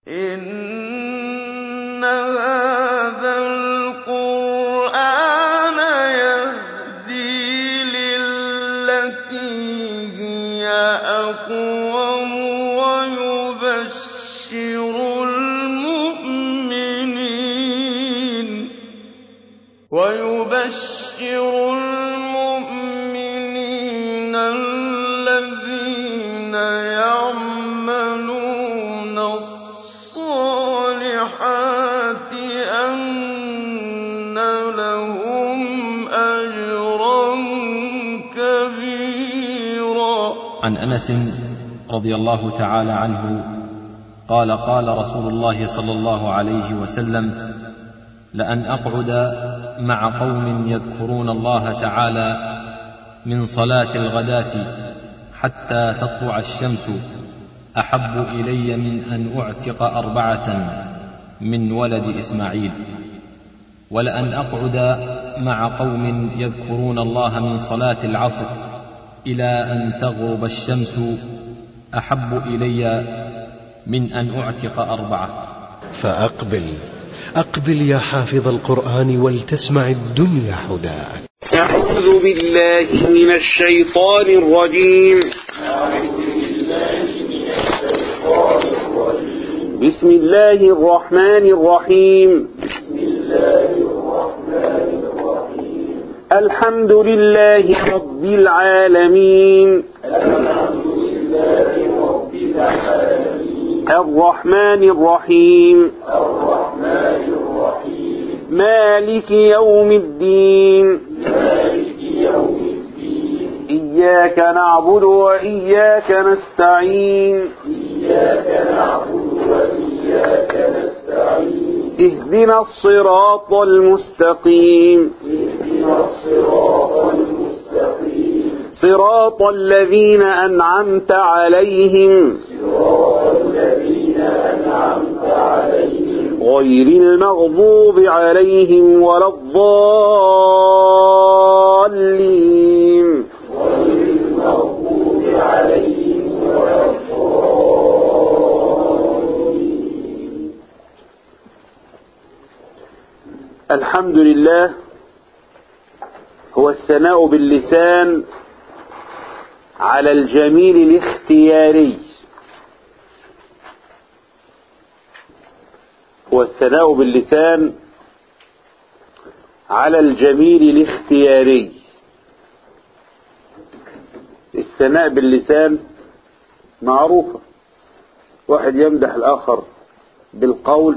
إِنَّ هَٰذَا الْقُرْآنَ يَهْدِي لِلَّتِي هِيَ أَقْوَمُ وَيُبَشِّرُ الْمُؤْمِنِينَ الَّذِينَ يَعْمَلُونَ الصَّالِحَاتِ أَنَّ لَهُمْ أَجْرًا كَبِيرًا عن انس رضي الله تعالى عنه قال قال رسول الله صلى الله عليه وسلم لان اقعد مع قوم يذكرون الله تعالى من صلاه الغداه حتى تطلع الشمس احب الي من ان اعتق اربعه من ولد اسماعيل ولان اقعد مع قوم يذكرون الله من صلاه العصر الى ان تغرب الشمس احب الي من ان اعتق اربعه فأقبل أقبل يا حافظ القرآن ولتسمع الدنيا حداك أعوذ بالله من الشيطان الرجيم بسم الله الرحمن الرحيم الحمد لله رب العالمين الرحمن الرحيم مالك يوم الدين إياك نعبد وإياك نستعين اهدنا الصراط المستقيم صراط الذين أنعمت عليهم غير المغضوب عليهم ولا الضالين الحمد لله هو الثناء باللسان على الجميل الاختياري هو الثناء باللسان على الجميل الاختياري الثناء باللسان معروفة واحد يمدح الآخر بالقول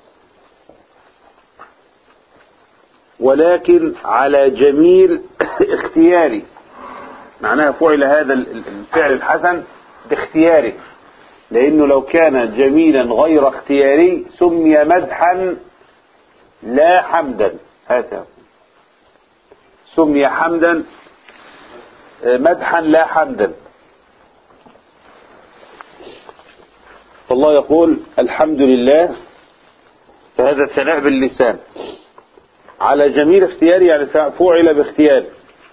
ولكن على جميل اختياري معناها فعل هذا الفعل الحسن باختياره لأنه لو كان جميلا غير اختياري سمي مدحا لا حمدا هذا سمي حمدا مدحا لا حمدا فالله يقول الحمد لله فهذا الثناء باللسان على جميل اختياري يعني فعل باختياره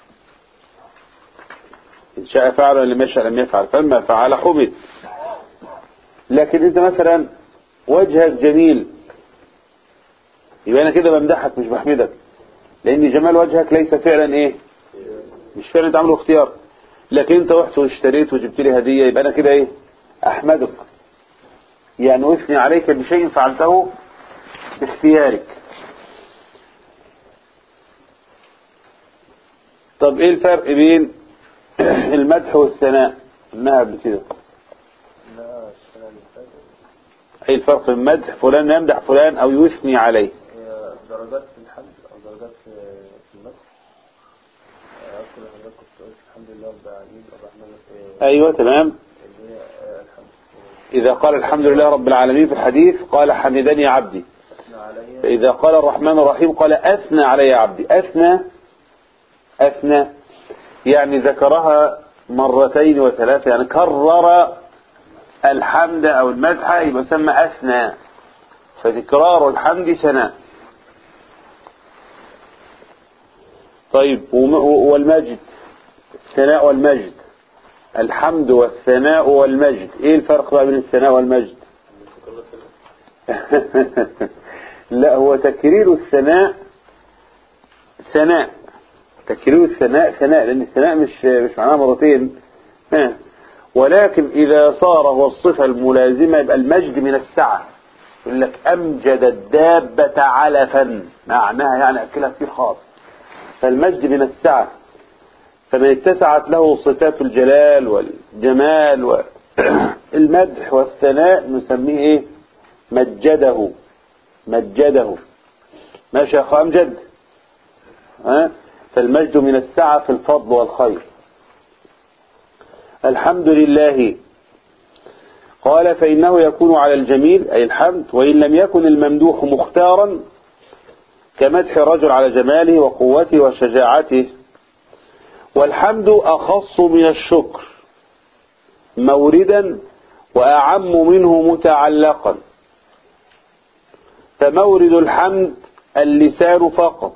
إن شاء فعل ولم يشاء لم يفعل فلما فعل حمد لكن انت مثلا وجهك جميل يبقى انا كده بمدحك مش بحمدك لان جمال وجهك ليس فعلا ايه مش فعلا تعمله اختيار لكن انت رحت واشتريت وجبت لي هديه يبقى انا كده ايه احمدك يعني اثني عليك بشيء فعلته باختيارك طب ايه الفرق بين المدح والثناء قلناها قبل كده ايه الفرق بين مدح فلان يمدح فلان او يثني عليه درجات في الحمد او درجات في في المدح اذكر حضرتك كنت قلت الحمد لله رب العالمين الرحمن الرحيم ايوه تمام اللي هي آه، الحمد اذا قال الحمد لله رب العالمين في الحديث قال حمدني عبدي اثنى علي فاذا قال الرحمن الرحيم قال اثنى علي عبدي اثنى اثنى يعني ذكرها مرتين وثلاثة يعني كرر الحمد او المدح يبقى يسمى اثنى فتكرار الحمد ثناء طيب وم- والمجد الثناء والمجد الحمد والثناء والمجد ايه الفرق بقى بين الثناء والمجد لا هو تكرير الثناء ثناء تكرير الثناء ثناء لأن الثناء مش مش معناه مرتين ها. ولكن إذا صار هو الصفة الملازمة يبقى المجد من السعة يقول لك أمجد الدابة علفا معناها يعني أكلها كتير خاص فالمجد من السعة فمن اتسعت له صفات الجلال والجمال والمدح والثناء نسميه ايه مجده مجده ماشي يا اخو امجد ها فالمجد من السعة في الفضل والخير الحمد لله قال فإنه يكون على الجميل أي الحمد وإن لم يكن الممدوح مختارا كمدح الرجل على جماله وقوته وشجاعته والحمد أخص من الشكر موردا وأعم منه متعلقا فمورد الحمد اللسان فقط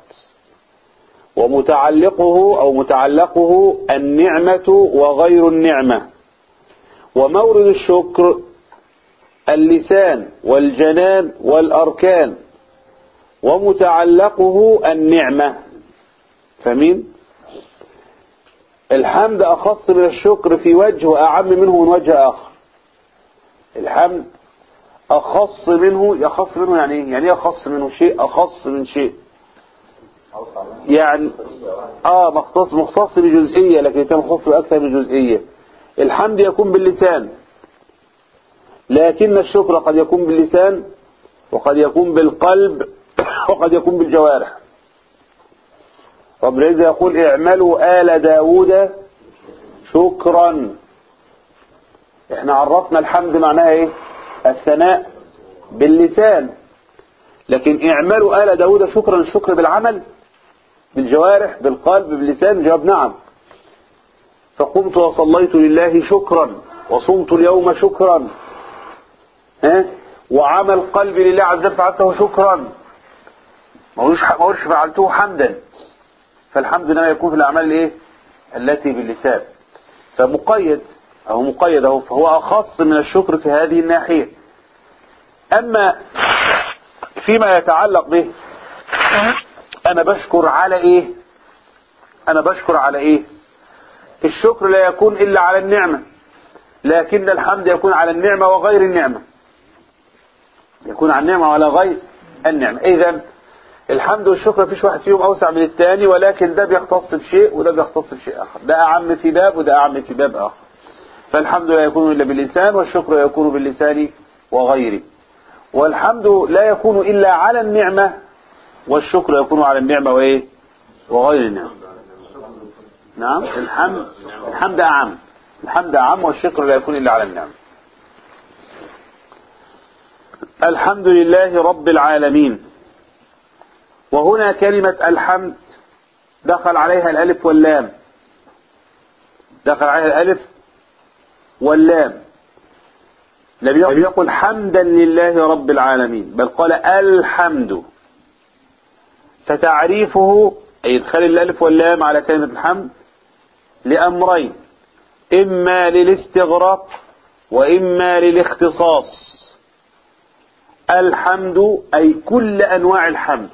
ومتعلقه أو متعلقه النعمة وغير النعمة ومورد الشكر اللسان والجنان والأركان ومتعلقه النعمة فمين الحمد أخص من الشكر في وجه وأعم منه من وجه آخر الحمد أخص منه يخص منه يعني إيه؟ يعني إيه أخص منه شيء أخص من شيء يعني آه مختص مختص بجزئية لكن كان مختص بأكثر من جزئية الحمد يكون باللسان لكن الشكر قد يكون باللسان وقد يكون بالقلب وقد يكون بالجوارح رب العزة يقول اعملوا آل داود شكرا احنا عرفنا الحمد معناها ايه الثناء باللسان لكن اعملوا آل داود شكرا الشكر بالعمل بالجوارح بالقلب باللسان جواب نعم فقمت وصليت لله شكرا وصمت اليوم شكرا ها وعمل قلبي لله عز وجل فعلته شكرا ما هوش فعلته حمدا فالحمد لله يكون في الأعمال الايه التي باللسان فمقيد أو مقيد أو فهو أخص من الشكر في هذه الناحية أما فيما يتعلق به أنا بشكر على إيه أنا بشكر على إيه الشكر لا يكون إلا على النعمة لكن الحمد يكون على النعمة وغير النعمة يكون على النعمة وعلى غير النعمة إذا الحمد والشكر فيش واحد فيهم أوسع من الثاني ولكن ده بيختص بشيء وده بيختص بشيء آخر ده أعم في باب وده أعم في باب آخر فالحمد لا يكون إلا باللسان والشكر يكون باللسان وغيره والحمد لا يكون إلا على النعمة والشكر يكون على النعمة وإيه وغير النعمة نعم الحمد الحمد أعم الحمد أعم والشكر لا يكون إلا على النعمة الحمد لله رب العالمين وهنا كلمة الحمد دخل عليها الألف واللام دخل عليها الألف واللام لم يقل حمدا لله رب العالمين بل قال الحمد فتعريفه أي إدخال الألف واللام على كلمة الحمد لأمرين إما للاستغراق وإما للاختصاص الحمد أي كل أنواع الحمد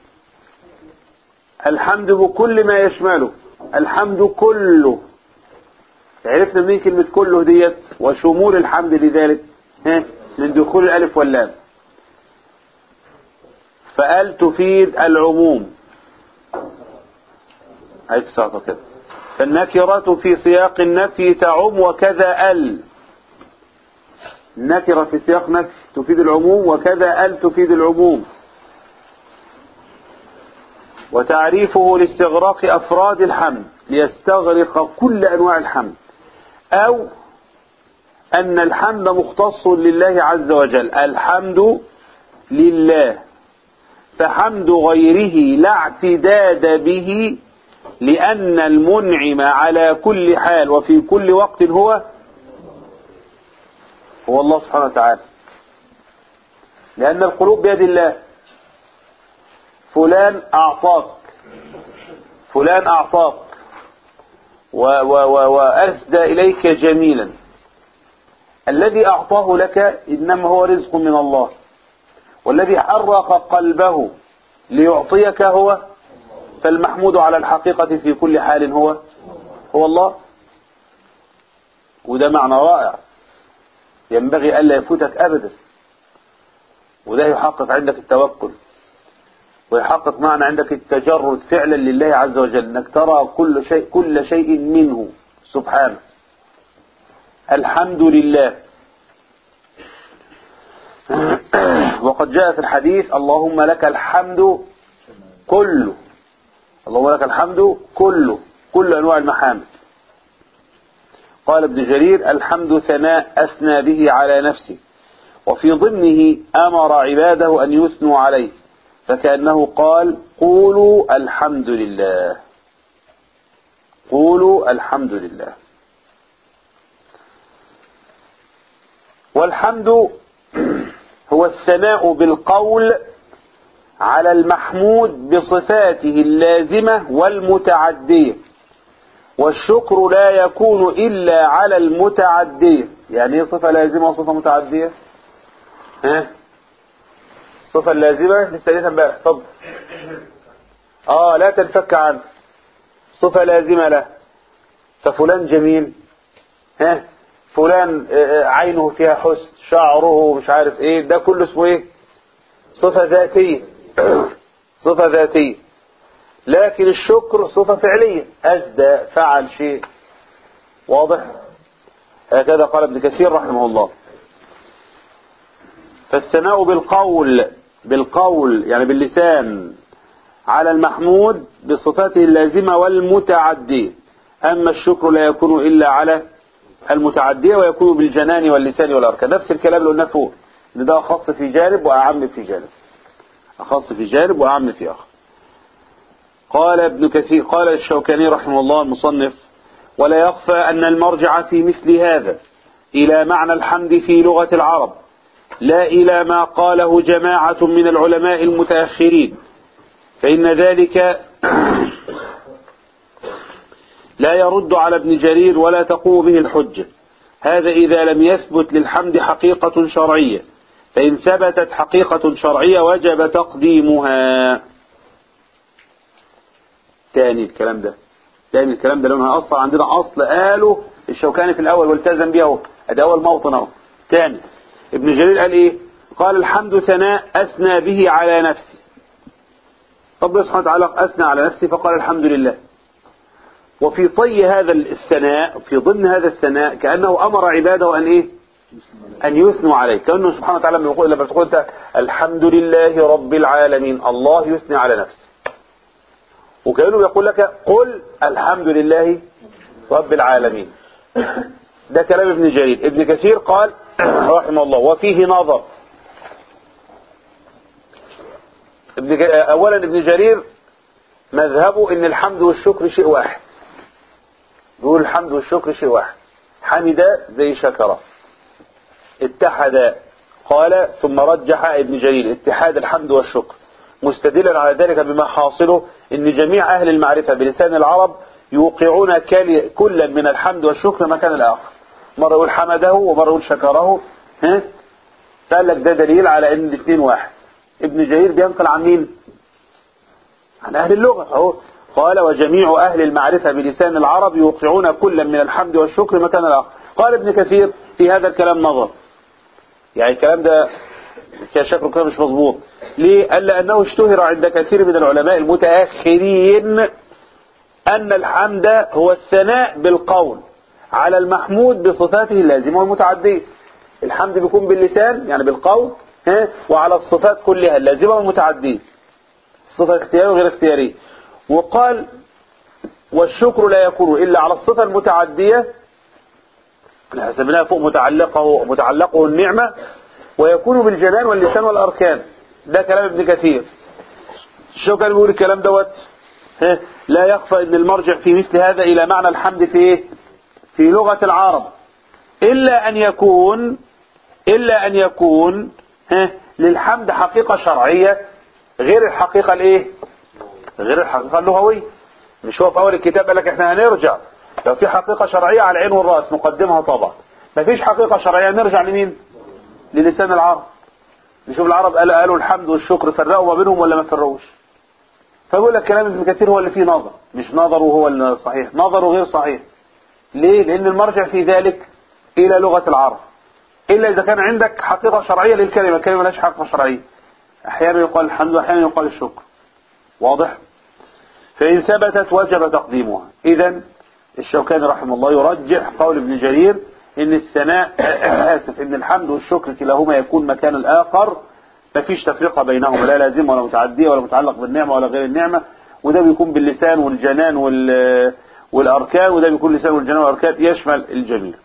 الحمد بكل ما يشمله الحمد كله عرفنا منين كلمة كله ديت وشمول الحمد لذلك ها من دخول الألف واللام فال تفيد العموم أي تساقط كده فالنكرة في سياق النفي تعم وكذا ال النكرة في سياق نفي تفيد العموم وكذا ال تفيد العموم وتعريفه لاستغراق أفراد الحمد ليستغرق كل أنواع الحمد أو أن الحمد مختص لله عز وجل الحمد لله فحمد غيره لا اعتداد به لأن المنعم على كل حال وفي كل وقت هو هو الله سبحانه وتعالى لأن القلوب بيد الله فلان أعطاك فلان أعطاك و و و وأسدى إليك جميلا الذي أعطاه لك إنما هو رزق من الله والذي حرق قلبه ليعطيك هو فالمحمود على الحقيقة في كل حال هو هو الله وده معنى رائع ينبغي ألا يفوتك أبدا وده يحقق عندك التوكل ويحقق معنى عندك التجرد فعلا لله عز وجل انك ترى كل شيء كل شيء منه سبحانه الحمد لله وقد جاء في الحديث اللهم لك الحمد كله اللهم لك الحمد كله كل انواع المحامد قال ابن جرير الحمد ثناء اثنى به على نفسه وفي ضمنه امر عباده ان يثنوا عليه فكأنه قال قولوا الحمد لله قولوا الحمد لله والحمد هو الثناء بالقول على المحمود بصفاته اللازمة والمتعدية والشكر لا يكون إلا على المتعدية يعني ايه صفة لازمة وصفة متعدية ها الصفة اللازمة لسه قايلها امبارح اتفضل اه لا تنفك عنه صفة لازمة له ففلان جميل ها فلان عينه فيها حسن شعره مش عارف ايه ده كله اسمه ايه صفة ذاتية صفة ذاتية لكن الشكر صفة فعلية أجدى فعل شيء واضح هكذا قال ابن كثير رحمه الله فالثناء بالقول بالقول يعني باللسان على المحمود بصفاته اللازمة والمتعدية أما الشكر لا يكون إلا على المتعدية ويكون بالجنان واللسان والأركان نفس الكلام اللي قلناه فوق إن ده أخص في جانب وأعم في جانب أخص في جانب وأعم في آخر قال ابن كثير قال الشوكاني رحمه الله المصنف ولا يخفى أن المرجع في مثل هذا إلى معنى الحمد في لغة العرب لا إلى ما قاله جماعة من العلماء المتأخرين فإن ذلك لا يرد على ابن جرير ولا تقوم به الحجة هذا إذا لم يثبت للحمد حقيقة شرعية فإن ثبتت حقيقة شرعية وجب تقديمها تاني الكلام ده تاني الكلام ده لأنها أصلا عندنا أصل قاله الشوكاني في الأول والتزم بيه اهو ده أول موطن اهو تاني ابن جرير قال إيه قال الحمد ثناء أثنى به على نفسي ربنا سبحانه وتعالى أثنى على نفسي فقال الحمد لله وفي طي هذا الثناء في ضمن هذا الثناء كأنه أمر عباده أن إيه أن يثنوا عليه كأنه سبحانه وتعالى لما يقول لما تقول أنت الحمد لله رب العالمين الله يثني على نفسه وكأنه يقول لك قل الحمد لله رب العالمين ده كلام ابن جرير ابن كثير قال رحمه الله وفيه نظر ابن أولا ابن جرير مذهبه ان الحمد والشكر شيء واحد يقول الحمد والشكر شيء واحد حمد زي شكر اتحد قال ثم رجح ابن جرير اتحاد الحمد والشكر مستدلا على ذلك بما حاصله ان جميع اهل المعرفة بلسان العرب يوقعون كلا من الحمد والشكر مكان الاخر مرة يقول حمده ومرة يقول شكره ها فقال لك ده دليل على ان الاثنين واحد ابن جرير بينقل عن مين عن اهل اللغة اهو قال وجميع اهل المعرفة بلسان العرب يوقعون كلا من الحمد والشكر مكان الاخر قال ابن كثير في هذا الكلام نظر يعني الكلام ده شكله كده مش مظبوط ليه قال لأنه اشتهر عند كثير من العلماء المتأخرين أن الحمد هو الثناء بالقول على المحمود بصفاته اللازمة والمتعدية الحمد بيكون باللسان يعني بالقول ها وعلى الصفات كلها اللازمة والمتعدية صفة اختيارية وغير اختيارية وقال والشكر لا يكون إلا على الصفة المتعدية حسبناها فوق متعلقه متعلقه النعمة ويكون بالجنان واللسان والأركان ده كلام ابن كثير شو كان بيقول الكلام دوت لا يخفى ان المرجع في مثل هذا الى معنى الحمد في ايه في لغة العرب الا ان يكون الا ان يكون للحمد حقيقة شرعية غير الحقيقة الايه غير الحقيقة اللغوية مش هو في اول الكتاب قال لك احنا هنرجع لو في حقيقة شرعية على العين والرأس نقدمها طبعا مفيش حقيقة شرعية نرجع لمين للسان العرب نشوف العرب قالوا, قالوا الحمد والشكر فرقوا ما بينهم ولا ما فرقوش فبقول لك كلام ابن كثير هو اللي فيه نظر مش نظره هو الصحيح نظره غير صحيح ليه لان المرجع في ذلك الى لغة العرب الا اذا كان عندك حقيقة شرعية للكلمة الكلمة لهاش حقيقة شرعية احيانا يقال الحمد واحيانا يقال الشكر واضح فإن ثبتت وجب تقديمها إذا الشوكاني رحمه الله يرجح قول ابن جرير إن الثناء آسف إن الحمد والشكر كلاهما يكون مكان الآخر مفيش تفرقة بينهما لا لازم ولا متعدية ولا متعلق بالنعمة ولا غير النعمة وده بيكون باللسان والجنان وال والأركان وده بيكون اللسان والجنان والأركان يشمل الجميع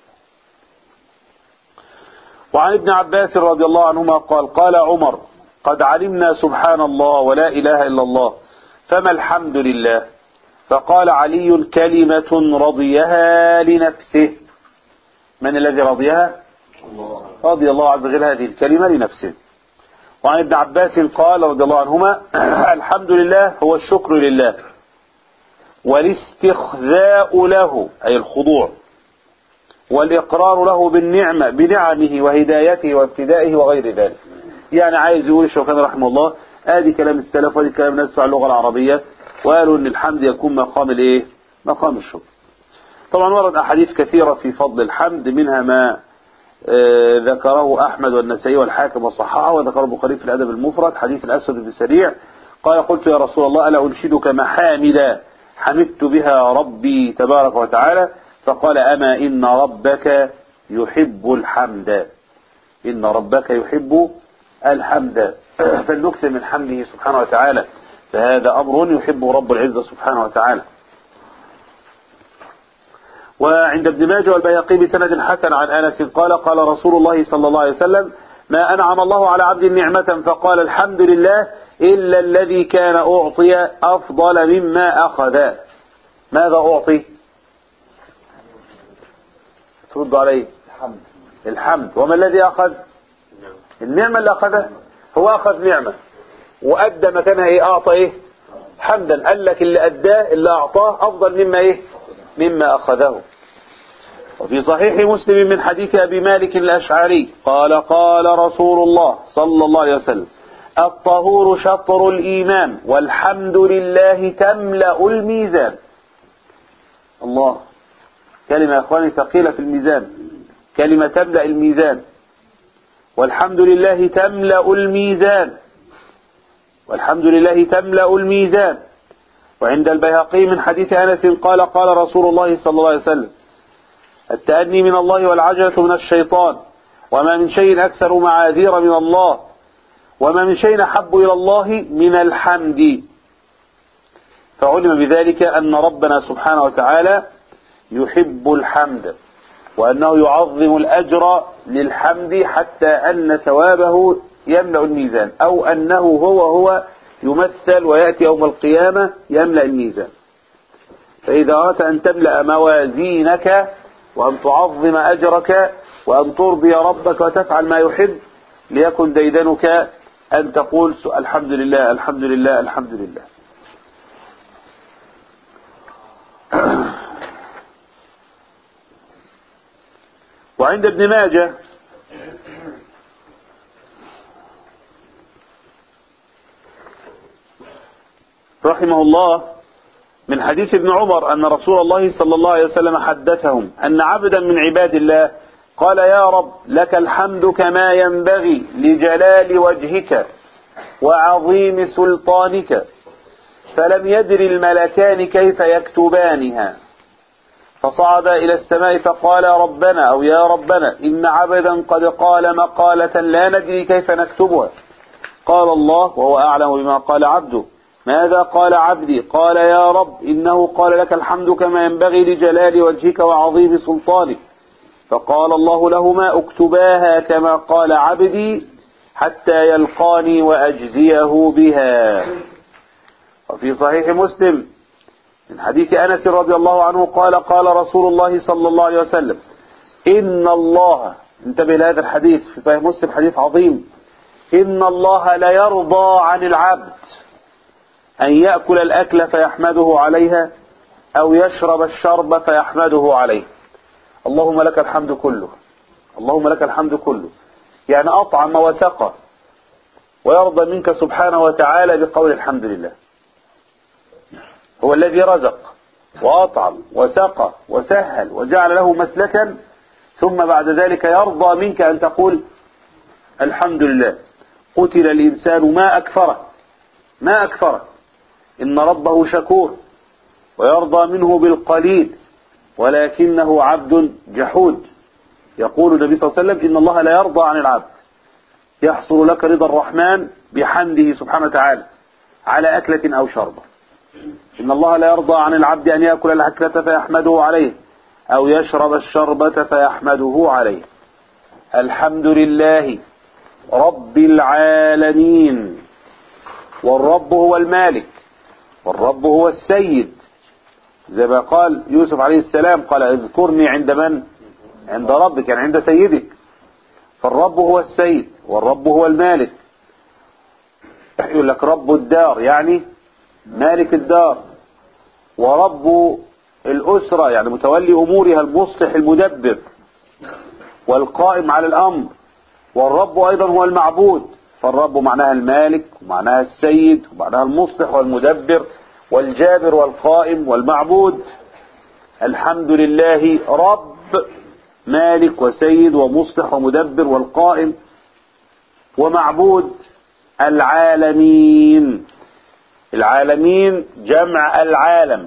وعن ابن عباس رضي الله عنهما قال قال عمر قد علمنا سبحان الله ولا إله إلا الله فما الحمد لله فقال علي كلمة رضيها لنفسه من الذي رضيها رضي الله عز وجل هذه الكلمة لنفسه وعن ابن عباس قال رضي الله عنهما الحمد لله هو الشكر لله والاستخذاء له أي الخضوع والإقرار له بالنعمة بنعمه وهدايته وابتدائه وغير ذلك يعني عايز يقول الشوكاني رحمه الله ادي كلام السلف وادي كلام الناس على اللغة العربية وقالوا ان الحمد يكون مقام الايه مقام الشكر طبعا ورد احاديث كثيرة في فضل الحمد منها ما آه ذكره احمد والنسائي والحاكم وصححه وذكره البخاري في الادب المفرد حديث الاسود بن سريع قال قلت يا رسول الله الا انشدك محامد حمدت بها ربي تبارك وتعالى فقال اما ان ربك يحب الحمد ان ربك يحب الحمد فلنكثر من حمده سبحانه وتعالى فهذا أمر يحبه رب العزة سبحانه وتعالى وعند ابن ماجه والبيهقي بسند حسن عن أنس قال قال رسول الله صلى الله عليه وسلم ما أنعم الله على عبد نعمة فقال الحمد لله إلا الذي كان أعطي أفضل مما أخذ ماذا أعطي ترد عليه الحمد الحمد وما الذي أخذ النعمة اللي أخذها هو أخذ نعمة وأدى مكانها إيه أعطى إيه حمدا قال لك اللي أداه اللي أعطاه أفضل مما إيه مما أخذه وفي صحيح مسلم من حديث أبي مالك الأشعري قال قال رسول الله صلى الله عليه وسلم الطهور شطر الإيمان والحمد لله تملأ الميزان الله كلمة يا أخواني ثقيلة في الميزان كلمة تملأ الميزان والحمد لله تملأ الميزان والحمد لله تملأ الميزان وعند البيهقي من حديث أنس قال قال رسول الله صلى الله عليه وسلم التأني من الله والعجلة من الشيطان وما من شيء أكثر معاذير من الله وما من شيء أحب إلى الله من الحمد فعلم بذلك أن ربنا سبحانه وتعالى يحب الحمد وأنه يعظم الأجر للحمد حتى أن ثوابه يملأ الميزان أو أنه هو هو يمثل ويأتي يوم القيامة يملأ الميزان فإذا أردت أن تملأ موازينك وأن تعظم أجرك وأن ترضي ربك وتفعل ما يحب ليكن ديدنك أن تقول الحمد لله الحمد لله الحمد لله وعند ابن ماجه رحمه الله من حديث ابن عمر أن رسول الله صلى الله عليه وسلم حدثهم أن عبدا من عباد الله قال يا رب لك الحمد كما ينبغي لجلال وجهك وعظيم سلطانك فلم يدر الملكان كيف يكتبانها فصعد إلى السماء فقال ربنا أو يا ربنا إن عبدا قد قال مقالة لا ندري كيف نكتبها قال الله وهو أعلم بما قال عبده ماذا قال عبدي قال يا رب إنه قال لك الحمد كما ينبغي لجلال وجهك وعظيم سلطانك فقال الله لهما اكتباها كما قال عبدي حتى يلقاني وأجزيه بها وفي صحيح مسلم من حديث أنس رضي الله عنه قال قال رسول الله صلى الله عليه وسلم إن الله انتبه لهذا الحديث في صحيح مسلم حديث عظيم إن الله لا يرضى عن العبد أن يأكل الأكل فيحمده عليها أو يشرب الشرب فيحمده عليه اللهم لك الحمد كله اللهم لك الحمد كله يعني أطعم وسقى ويرضى منك سبحانه وتعالى بقول الحمد لله هو الذي رزق وأطعم وسقى وسهل وجعل له مسلكا ثم بعد ذلك يرضى منك أن تقول الحمد لله قتل الإنسان ما أكفره ما أكفره إن ربه شكور ويرضى منه بالقليل ولكنه عبد جحود يقول النبي صلى الله عليه وسلم إن الله لا يرضى عن العبد يحصل لك رضا الرحمن بحمده سبحانه وتعالى على أكلة أو شربة إن الله لا يرضى عن العبد أن يأكل الأكلة فيحمده عليه أو يشرب الشربة فيحمده عليه الحمد لله رب العالمين والرب هو المالك والرب هو السيد زي ما قال يوسف عليه السلام قال اذكرني عند من عند ربك يعني عند سيدك فالرب هو السيد والرب هو المالك يقول لك رب الدار يعني مالك الدار ورب الأسرة يعني متولي أمورها المصلح المدبر والقائم على الأمر والرب أيضا هو المعبود فالرب معناها المالك ومعناها السيد ومعناها المصلح والمدبر والجابر والقائم والمعبود الحمد لله رب مالك وسيد ومصلح ومدبر والقائم ومعبود العالمين العالمين جمع العالم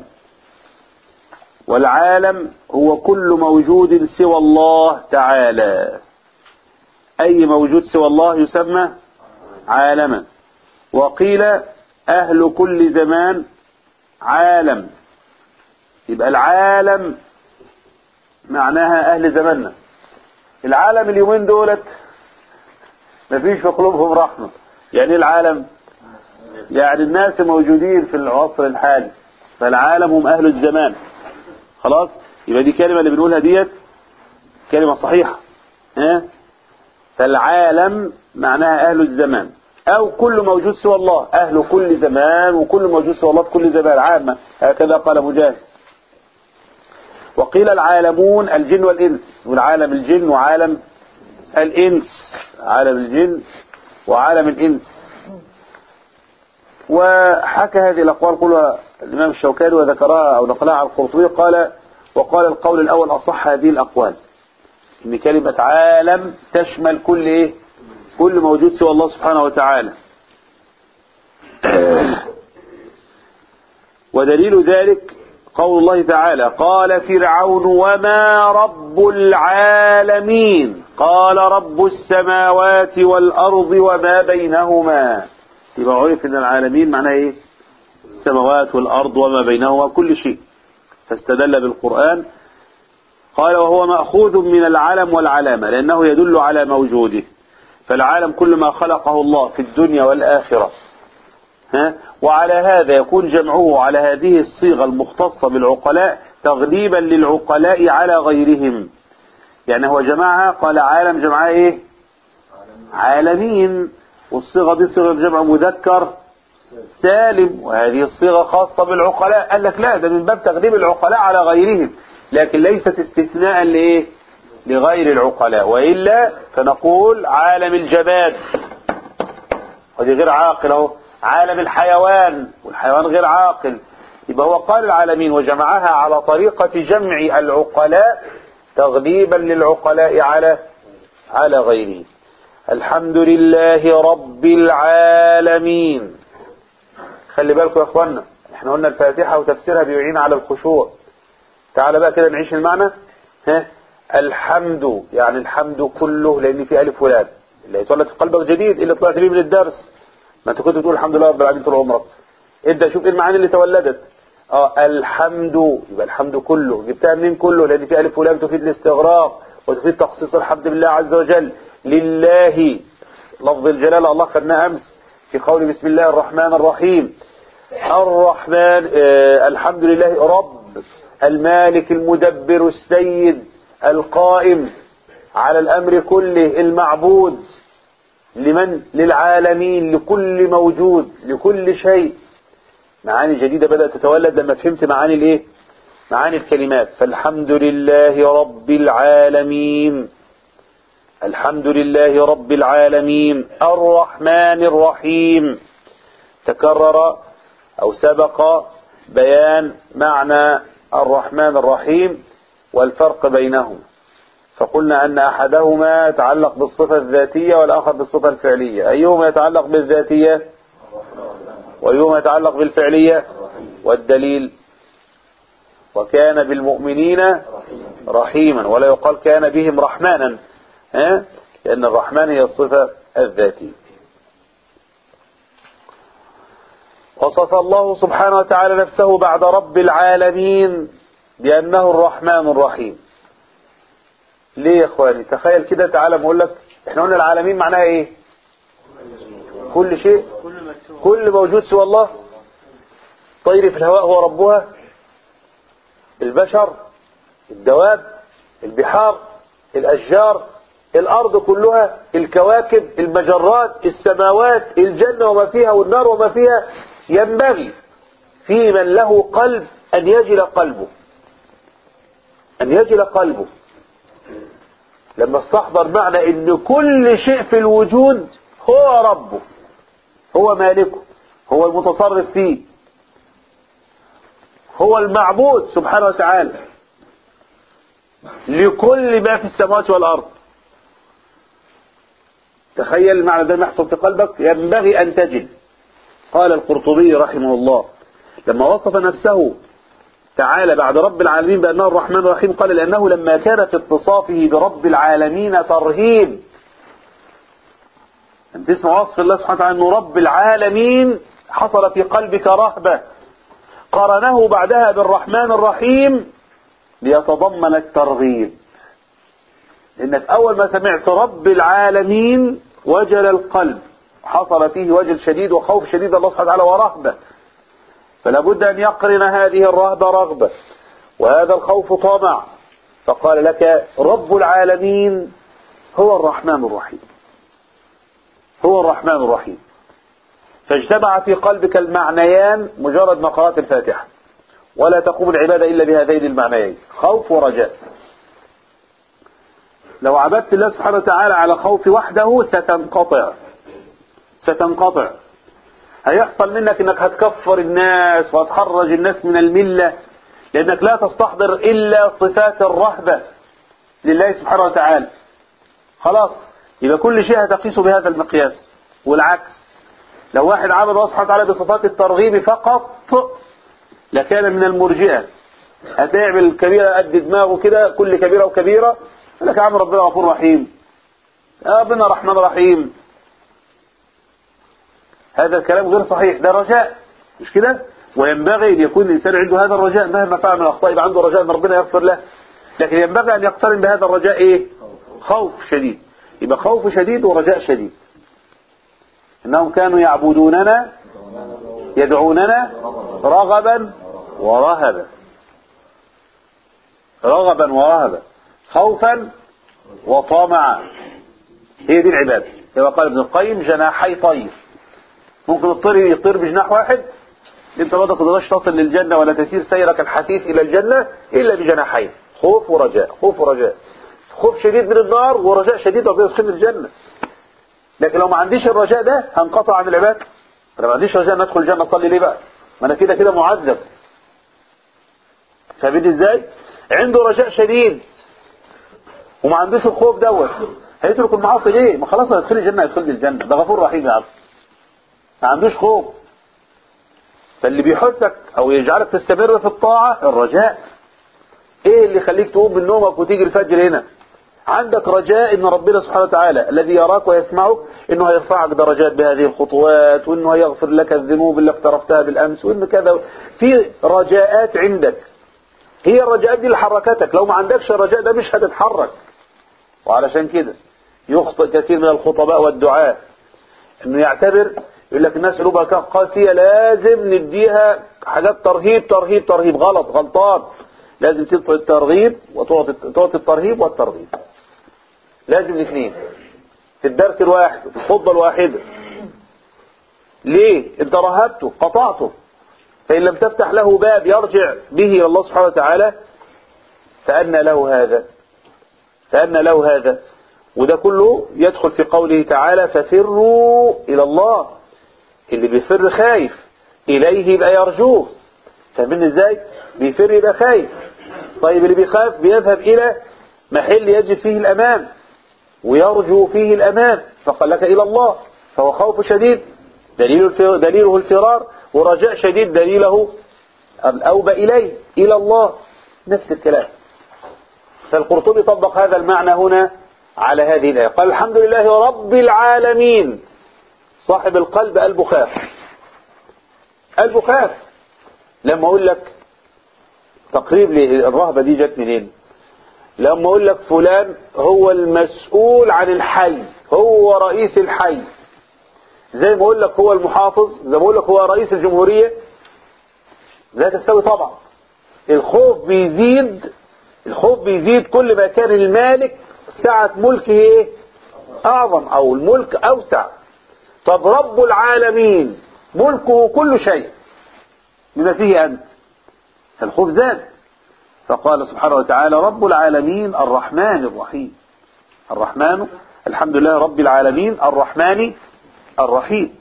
والعالم هو كل موجود سوى الله تعالى أي موجود سوى الله يسمى عالما وقيل أهل كل زمان عالم يبقى العالم معناها أهل زماننا العالم اليومين دولت مفيش في قلوبهم رحمة يعني إيه العالم يعني الناس موجودين في العصر الحالي فالعالم هم أهل الزمان خلاص يبقى دي كلمة اللي بنقولها ديت كلمة صحيحة ها فالعالم معناها أهل الزمان أو كل موجود سوى الله أهل كل زمان وكل موجود سوى الله في كل زمان عامة هكذا قال مجاهد وقيل العالمون الجن والإنس والعالم الجن وعالم الإنس عالم الجن وعالم الإنس وحكى هذه الأقوال قولها الإمام الشوكاني وذكرها أو نقلها عن القرطبي قال وقال القول الأول أصح هذه الأقوال إن كلمة عالم تشمل كل إيه كل موجود سوى الله سبحانه وتعالى ودليل ذلك قول الله تعالى قال فرعون وما رب العالمين قال رب السماوات والأرض وما بينهما يبقى عرف ان العالمين معناه ايه السماوات والأرض وما بينهما كل شيء فاستدل بالقرآن قال وهو مأخوذ من العلم والعلامة لأنه يدل على موجوده فالعالم كل ما خلقه الله في الدنيا والآخرة ها؟ وعلى هذا يكون جمعه على هذه الصيغة المختصة بالعقلاء تغليبا للعقلاء على غيرهم يعني هو جمعها قال عالم جمعها ايه عالمين والصيغة دي صيغة جمع مذكر سالم وهذه الصيغة خاصة بالعقلاء قال لك لا ده من باب تغليب العقلاء على غيرهم لكن ليست استثناء لايه لغير العقلاء وإلا فنقول عالم الجباد ودي غير عاقل اهو عالم الحيوان والحيوان غير عاقل يبقى هو قال العالمين وجمعها على طريقة جمع العقلاء تغليبا للعقلاء على على غيره الحمد لله رب العالمين خلي بالكم يا اخوانا احنا قلنا الفاتحة وتفسيرها بيعين على الخشوع تعال بقى كده نعيش المعنى ها الحمد يعني الحمد كله لان في الف ولام اللي هيتولد في قلبك جديد اللي طلعت بيه من الدرس ما انت كنت بتقول الحمد لله رب العالمين طول عمرك ابدا شوف ايه المعاني اللي تولدت اه الحمد يبقى الحمد كله جبتها منين كله لان في الف ولام تفيد الاستغراق وتفيد تخصيص الحمد لله عز وجل لله لفظ الجلاله الله خدناه امس في قول بسم الله الرحمن الرحيم الرحمن آه الحمد لله رب المالك المدبر السيد القائم على الأمر كله المعبود لمن للعالمين لكل موجود لكل شيء معاني جديدة بدأت تتولد لما فهمت معاني الايه معاني الكلمات فالحمد لله رب العالمين الحمد لله رب العالمين الرحمن الرحيم تكرر أو سبق بيان معنى الرحمن الرحيم والفرق بينهم فقلنا أن أحدهما يتعلق بالصفة الذاتية والآخر بالصفة الفعلية أيهما يتعلق بالذاتية وأيهما يتعلق بالفعلية والدليل وكان بالمؤمنين رحيما ولا يقال كان بهم رحمانا ها؟ لأن الرحمن هي الصفة الذاتية وصف الله سبحانه وتعالى نفسه بعد رب العالمين بأنه الرحمن الرحيم ليه يا اخواني تخيل كده تعالى بقول لك احنا قلنا العالمين معناها ايه كل شيء كل موجود سوى الله طير في الهواء هو ربها البشر الدواب البحار الأشجار الأرض كلها الكواكب المجرات السماوات الجنة وما فيها والنار وما فيها ينبغي في من له قلب أن يجل قلبه أن يجل قلبه لما استحضر معنى أن كل شيء في الوجود هو ربه هو مالكه هو المتصرف فيه هو المعبود سبحانه وتعالى لكل ما في السماوات والأرض تخيل المعنى ده يحصل في قلبك ينبغي أن تجد قال القرطبي رحمه الله لما وصف نفسه تعالى بعد رب العالمين بأنه الرحمن الرحيم قال لأنه لما كان في اتصافه برب العالمين ترهيب أن تسمع وصف الله سبحانه وتعالى أنه رب العالمين حصل في قلبك رهبة قرنه بعدها بالرحمن الرحيم ليتضمن الترغيب لأنك أول ما سمعت رب العالمين وجل القلب حصل فيه وجل شديد وخوف شديد الله سبحانه وتعالى ورهبة فلا بد أن يقرن هذه الرهبة رغبة وهذا الخوف طمع فقال لك رب العالمين هو الرحمن الرحيم هو الرحمن الرحيم فاجتمع في قلبك المعنيان مجرد ما قرأت الفاتحة ولا تقوم العبادة إلا بهذين المعنيين خوف ورجاء لو عبدت الله سبحانه وتعالى على خوف وحده ستنقطع ستنقطع هيحصل منك انك هتكفر الناس وهتخرج الناس من الملة لانك لا تستحضر الا صفات الرهبة لله سبحانه وتعالى خلاص يبقى كل شيء هتقيسه بهذا المقياس والعكس لو واحد عبد الله سبحانه وتعالى بصفات الترغيب فقط لكان من المرجئة هتعمل كبيرة قد دماغه كده كل كبيرة وكبيرة يقول لك يا عم ربنا غفور رحيم ربنا رحمن رحيم هذا الكلام غير صحيح ده رجاء مش كده وينبغي ان يكون الانسان عنده هذا الرجاء مهما فعل من الاخطاء يبقى عنده رجاء ان ربنا يغفر له لكن ينبغي ان يقترن بهذا الرجاء ايه خوف شديد يبقى خوف شديد ورجاء شديد انهم كانوا يعبدوننا يدعوننا رغبا ورهبا رغبا ورهبا خوفا وطمعا هي دي العبادة كما قال ابن القيم جناحي طير ممكن الطير يطير بجناح واحد انت ما تقدرش تصل للجنة ولا تسير سيرك الحثيث الى الجنة الا بجناحين خوف ورجاء خوف ورجاء خوف شديد من النار ورجاء شديد ربنا يدخلني الجنة لكن لو ما عنديش الرجاء ده هنقطع عن العبادة انا ما عنديش رجاء ان ادخل الجنة اصلي ليه بقى ما انا كده كده معذب فاهمين ازاي عنده رجاء شديد وما عندوش الخوف دوت هيترك المعاصي ليه ما خلاص هيدخل الجنة هيدخل الجنة ده غفور رحيم يا عبد ما عندوش خوف فاللي بيحثك او يجعلك تستمر في الطاعة الرجاء ايه اللي يخليك تقوم من نومك وتيجي الفجر هنا عندك رجاء ان ربنا سبحانه وتعالى الذي يراك ويسمعك انه هيرفعك درجات بهذه الخطوات وانه هيغفر لك الذنوب اللي اقترفتها بالامس وان كذا في رجاءات عندك هي الرجاءات دي اللي حركتك لو ما عندكش الرجاء ده مش هتتحرك وعلشان كده يخطئ كثير من الخطباء والدعاء انه يعتبر يقول لك الناس قلوبها قاسية لازم نديها حاجات ترهيب ترهيب ترهيب غلط غلطان لازم تعطي الترغيب وتعطي تعطي الترهيب والترغيب لازم الاثنين في الدرس الواحد في الخطبة الواحدة ليه انت رهبته قطعته فإن لم تفتح له باب يرجع به إلى الله سبحانه وتعالى فأن له هذا فأن له هذا وده كله يدخل في قوله تعالى ففروا إلى الله اللي بيفر خايف إليه يبقى يرجوه فاهمين ازاي بيفر يبقى خايف طيب اللي بيخاف بيذهب إلى محل يجد فيه الأمان ويرجو فيه الأمان فقال لك إلى الله فهو خوف شديد دليله دليله الفرار ورجاء شديد دليله الأوبة إليه إلى الله نفس الكلام فالقرطبي طبق هذا المعنى هنا على هذه الآية قال الحمد لله رب العالمين صاحب القلب قلبه خاف قلبه خاف لما أقول لك تقريب الرهبة دي جت منين لما أقول لك فلان هو المسؤول عن الحي هو رئيس الحي زي ما أقول لك هو المحافظ زي ما أقول لك هو رئيس الجمهورية لا تستوي طبعا الخوف بيزيد الخوف بيزيد كل ما كان المالك سعة ملكه ايه اعظم او الملك اوسع طب رب العالمين ملكه كل شيء بما فيه انت فالخوف زاد فقال سبحانه وتعالى رب العالمين الرحمن الرحيم الرحمن الحمد لله رب العالمين الرحمن الرحيم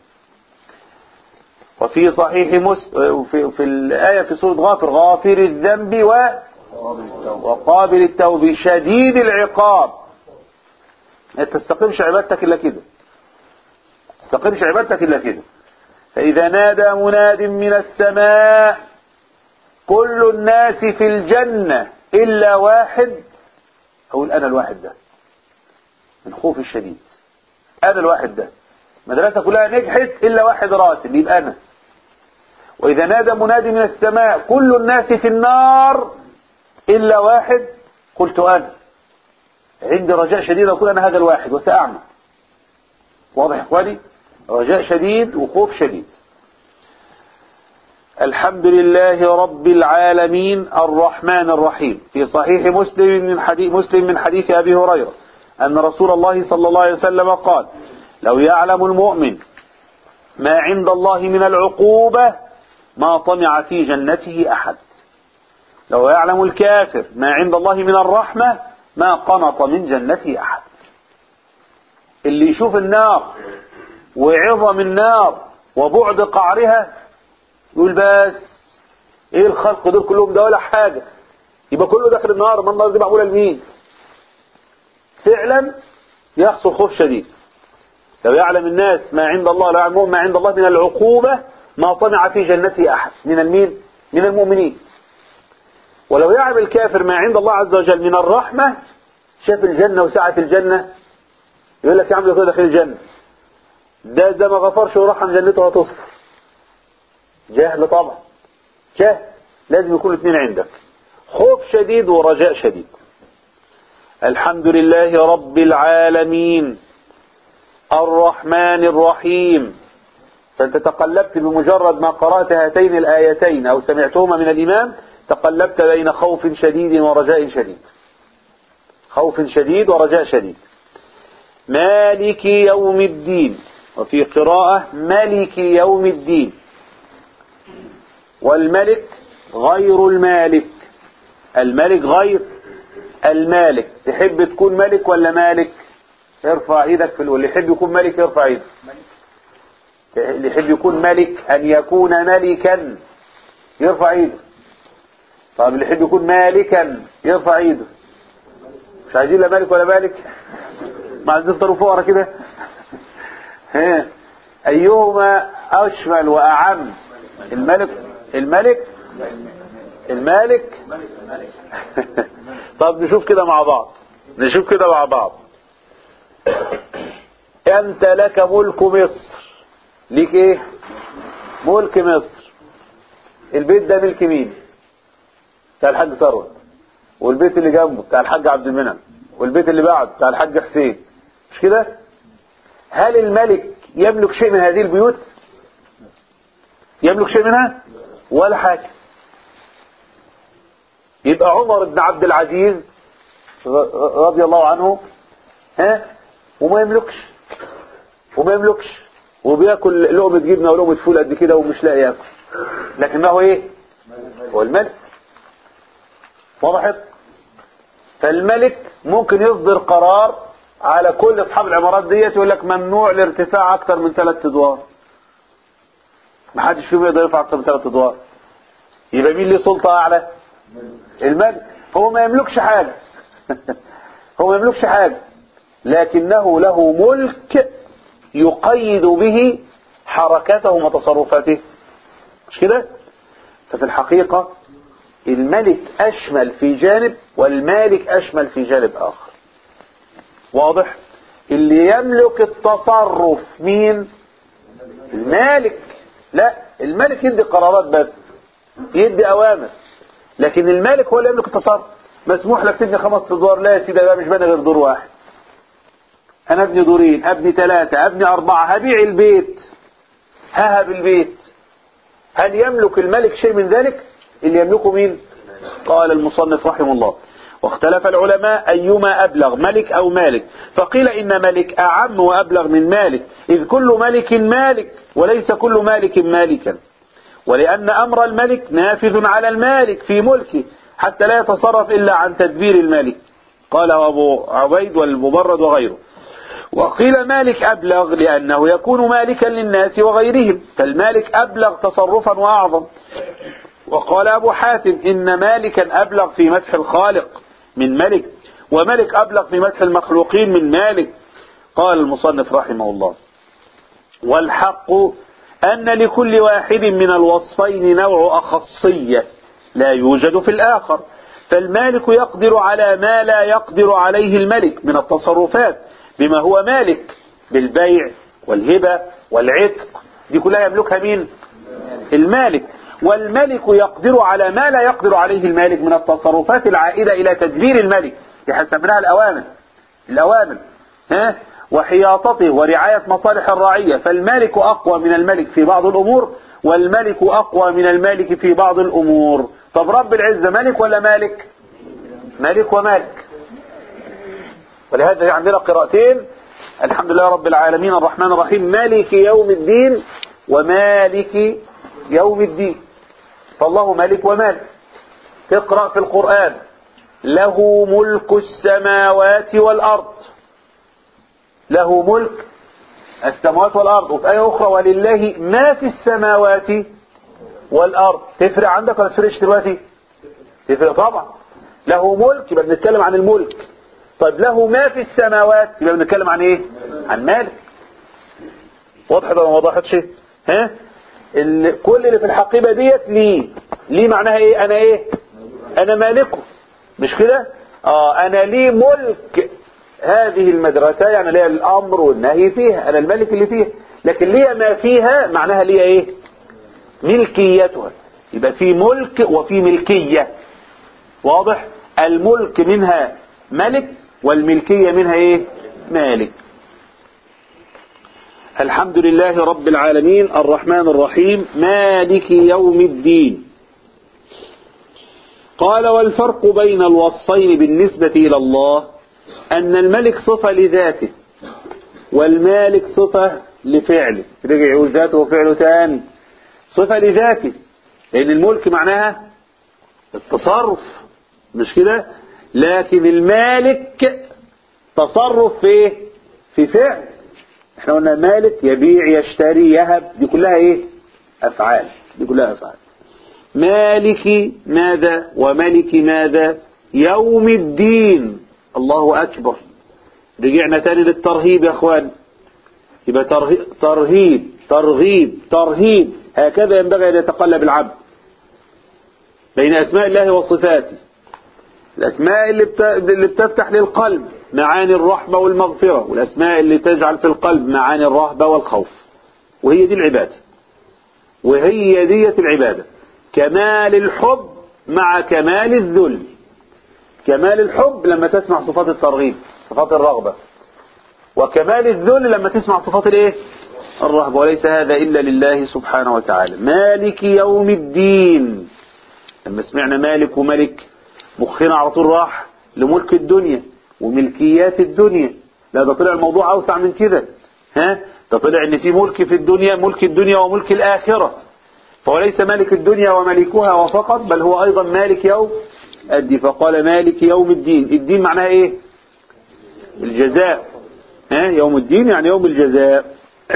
وفي صحيح مسلم في, في الآية في سورة غافر غافر الذنب و وقابل التوب شديد العقاب ما تستقيمش عبادتك إلا كده تستقيمش عبادتك إلا كده فإذا نادى مناد من السماء كل الناس في الجنة إلا واحد أقول أنا الواحد ده من خوف الشديد أنا الواحد ده مدرسة كلها نجحت إلا واحد راسب يبقى أنا وإذا نادى منادي من السماء كل الناس في النار إلا واحد قلت أنا عندي رجاء شديد أقول أنا هذا الواحد وسأعمل واضح يا إخواني رجاء شديد وخوف شديد الحمد لله رب العالمين الرحمن الرحيم في صحيح مسلم من حديث مسلم من حديث أبي هريرة أن رسول الله صلى الله عليه وسلم قال لو يعلم المؤمن ما عند الله من العقوبة ما طمع في جنته أحد لو يعلم الكافر ما عند الله من الرحمة ما قنط من جنته أحد اللي يشوف النار وعظم النار وبعد قعرها يقول بس ايه الخلق دول كلهم ده ولا حاجة يبقى كله داخل النار ما النار دي معمولة لمين فعلا يحصل خوف شديد لو يعلم الناس ما عند الله لا يعلمون ما عند الله من العقوبة ما طمع في جنته أحد من المين من المؤمنين ولو يعلم الكافر ما عند الله عز وجل من الرحمة شاف الجنة وسعة الجنة يقول لك يا عم ده داخل الجنة ده ده ما غفرش وراح عن جنته هتصفر جهل طبعا جهل لازم يكون الاثنين عندك خوف شديد ورجاء شديد الحمد لله رب العالمين الرحمن الرحيم فانت تقلبت بمجرد ما قرأت هاتين الآيتين أو سمعتهما من الإمام تقلبت بين خوف شديد ورجاء شديد خوف شديد ورجاء شديد مالك يوم الدين وفي قراءة ملك يوم الدين والملك غير المالك الملك غير المالك تحب تكون ملك ولا مالك ارفع ايدك في اللي يحب يكون ملك يرفع ايده اللي يحب يكون ملك ان يكون ملكا يرفع ايده طب اللي يحب يكون مالكا يرفع ايده مش عايزين لا مالك ولا مالك ما عايزين تفطروا فقرا كده ها ايهما اشمل واعم الملك الملك المالك طب نشوف كده مع بعض نشوف كده مع بعض انت لك ملك مصر ليك ايه ملك مصر البيت ده ملك مين بتاع الحاج ثروت والبيت اللي جنبه بتاع الحاج عبد المنعم والبيت اللي بعده بتاع الحاج حسين مش كده هل الملك يملك شيء من هذه البيوت يملك شيء منها ولا حاجة يبقى عمر بن عبد العزيز رضي الله عنه ها وما يملكش وما يملكش وبياكل لقمة جبنة ولقمة فول قد كده ومش لاقي ياكل لكن ما هو ايه هو الملك وضحت فالملك ممكن يصدر قرار على كل اصحاب العمارات ديت يقول لك ممنوع الارتفاع اكتر من ثلاث ادوار ما حدش فيهم يقدر يرفع اكتر من ثلاث ادوار يبقى مين ليه سلطه اعلى الملك هو ما يملكش حاجه هو ما يملكش حاجه لكنه له ملك يقيد به حركته وتصرفاته مش كده ففي الحقيقة الملك أشمل في جانب والمالك أشمل في جانب آخر واضح اللي يملك التصرف مين المالك لا الملك يدي قرارات بس يدي أوامر لكن المالك هو اللي يملك التصرف مسموح لك تبني خمس ادوار لا يا سيدي ده مش بني غير دور واحد انا ابني دورين ابني ثلاثة ابني اربعة هبيع البيت ههب البيت هل يملك الملك شيء من ذلك اللي يملكه مين قال المصنف رحمه الله واختلف العلماء أيما أبلغ ملك أو مالك فقيل إن ملك أعم وأبلغ من مالك إذ كل ملك مالك وليس كل مالك مالكا ولأن أمر الملك نافذ على المالك في ملكه حتى لا يتصرف إلا عن تدبير الملك قال أبو عبيد والمبرد وغيره وقيل مالك أبلغ لأنه يكون مالكا للناس وغيرهم فالمالك أبلغ تصرفا وأعظم وقال أبو حاتم إن مالكا أبلغ في مدح الخالق من ملك وملك أبلغ في مدح المخلوقين من مالك قال المصنف رحمه الله والحق أن لكل واحد من الوصفين نوع أخصية لا يوجد في الآخر فالمالك يقدر على ما لا يقدر عليه الملك من التصرفات بما هو مالك بالبيع والهبة والعتق دي كلها يملكها مين المالك والملك يقدر على ما لا يقدر عليه المالك من التصرفات العائدة إلى تدبير الملك يحسبناها الأوامر الأوامر ها وحياطته ورعاية مصالح الرعية فالمالك أقوى من الملك في بعض الأمور والملك أقوى من المالك في بعض الأمور طب رب العزة ملك ولا مالك ملك ومالك ولهذا عندنا قراءتين الحمد لله رب العالمين الرحمن الرحيم مالك يوم الدين ومالك يوم الدين فالله مالك ومالك تقرأ في القرآن له ملك السماوات والأرض له ملك السماوات والأرض وفي آية أخرى ولله ما في السماوات والأرض تفرق عندك ولا تفرقش دلوقتي تفرق طبعا له ملك يبقى بنتكلم عن الملك طيب له ما في السماوات يبقى بنتكلم عن ايه عن مالك وضحت ولا ما وضحتش ها اللي كل اللي في الحقيبة ديت ليه ليه معناها ايه انا ايه انا مالكه مش كده اه انا لي ملك هذه المدرسة يعني ليا الامر والنهي فيها انا الملك اللي فيها لكن ليا ما فيها معناها ليا ايه ملكيتها يبقى في ملك وفي ملكية واضح الملك منها ملك والملكية منها ايه مالك الحمد لله رب العالمين الرحمن الرحيم مالك يوم الدين قال والفرق بين الوصفين بالنسبة إلى الله أن الملك صفة لذاته والمالك صفة لفعله رجع يقول ذاته وفعله تاني صفة لذاته لأن الملك معناها التصرف مش كده لكن المالك تصرف في ايه في فعل احنا قلنا مالك يبيع يشتري يهب دي كلها ايه افعال دي كلها افعال مالك ماذا وملك ماذا يوم الدين الله اكبر رجعنا تاني للترهيب يا اخوان يبقى ترهيب ترهيب ترغيب ترهيب هكذا ينبغي ان يتقلب العبد بين اسماء الله وصفاته الأسماء اللي, بت... اللي بتفتح للقلب معاني الرحمة والمغفرة والأسماء اللي تجعل في القلب معاني الرهبة والخوف وهي دي العبادة وهي دية العبادة كمال الحب مع كمال الذل كمال الحب لما تسمع صفات الترغيب صفات الرغبة وكمال الذل لما تسمع صفات الايه الرهبة وليس هذا إلا لله سبحانه وتعالى مالك يوم الدين لما سمعنا مالك وملك مخنا على طول راح لملك الدنيا وملكيات الدنيا لا ده طلع الموضوع أوسع من كده ها ده طلع ان في ملك في الدنيا ملك الدنيا وملك الآخرة فهو ليس مالك الدنيا وملكها وفقط بل هو أيضا مالك يوم الدين فقال مالك يوم الدين الدين معناها ايه الجزاء ها يوم الدين يعني يوم الجزاء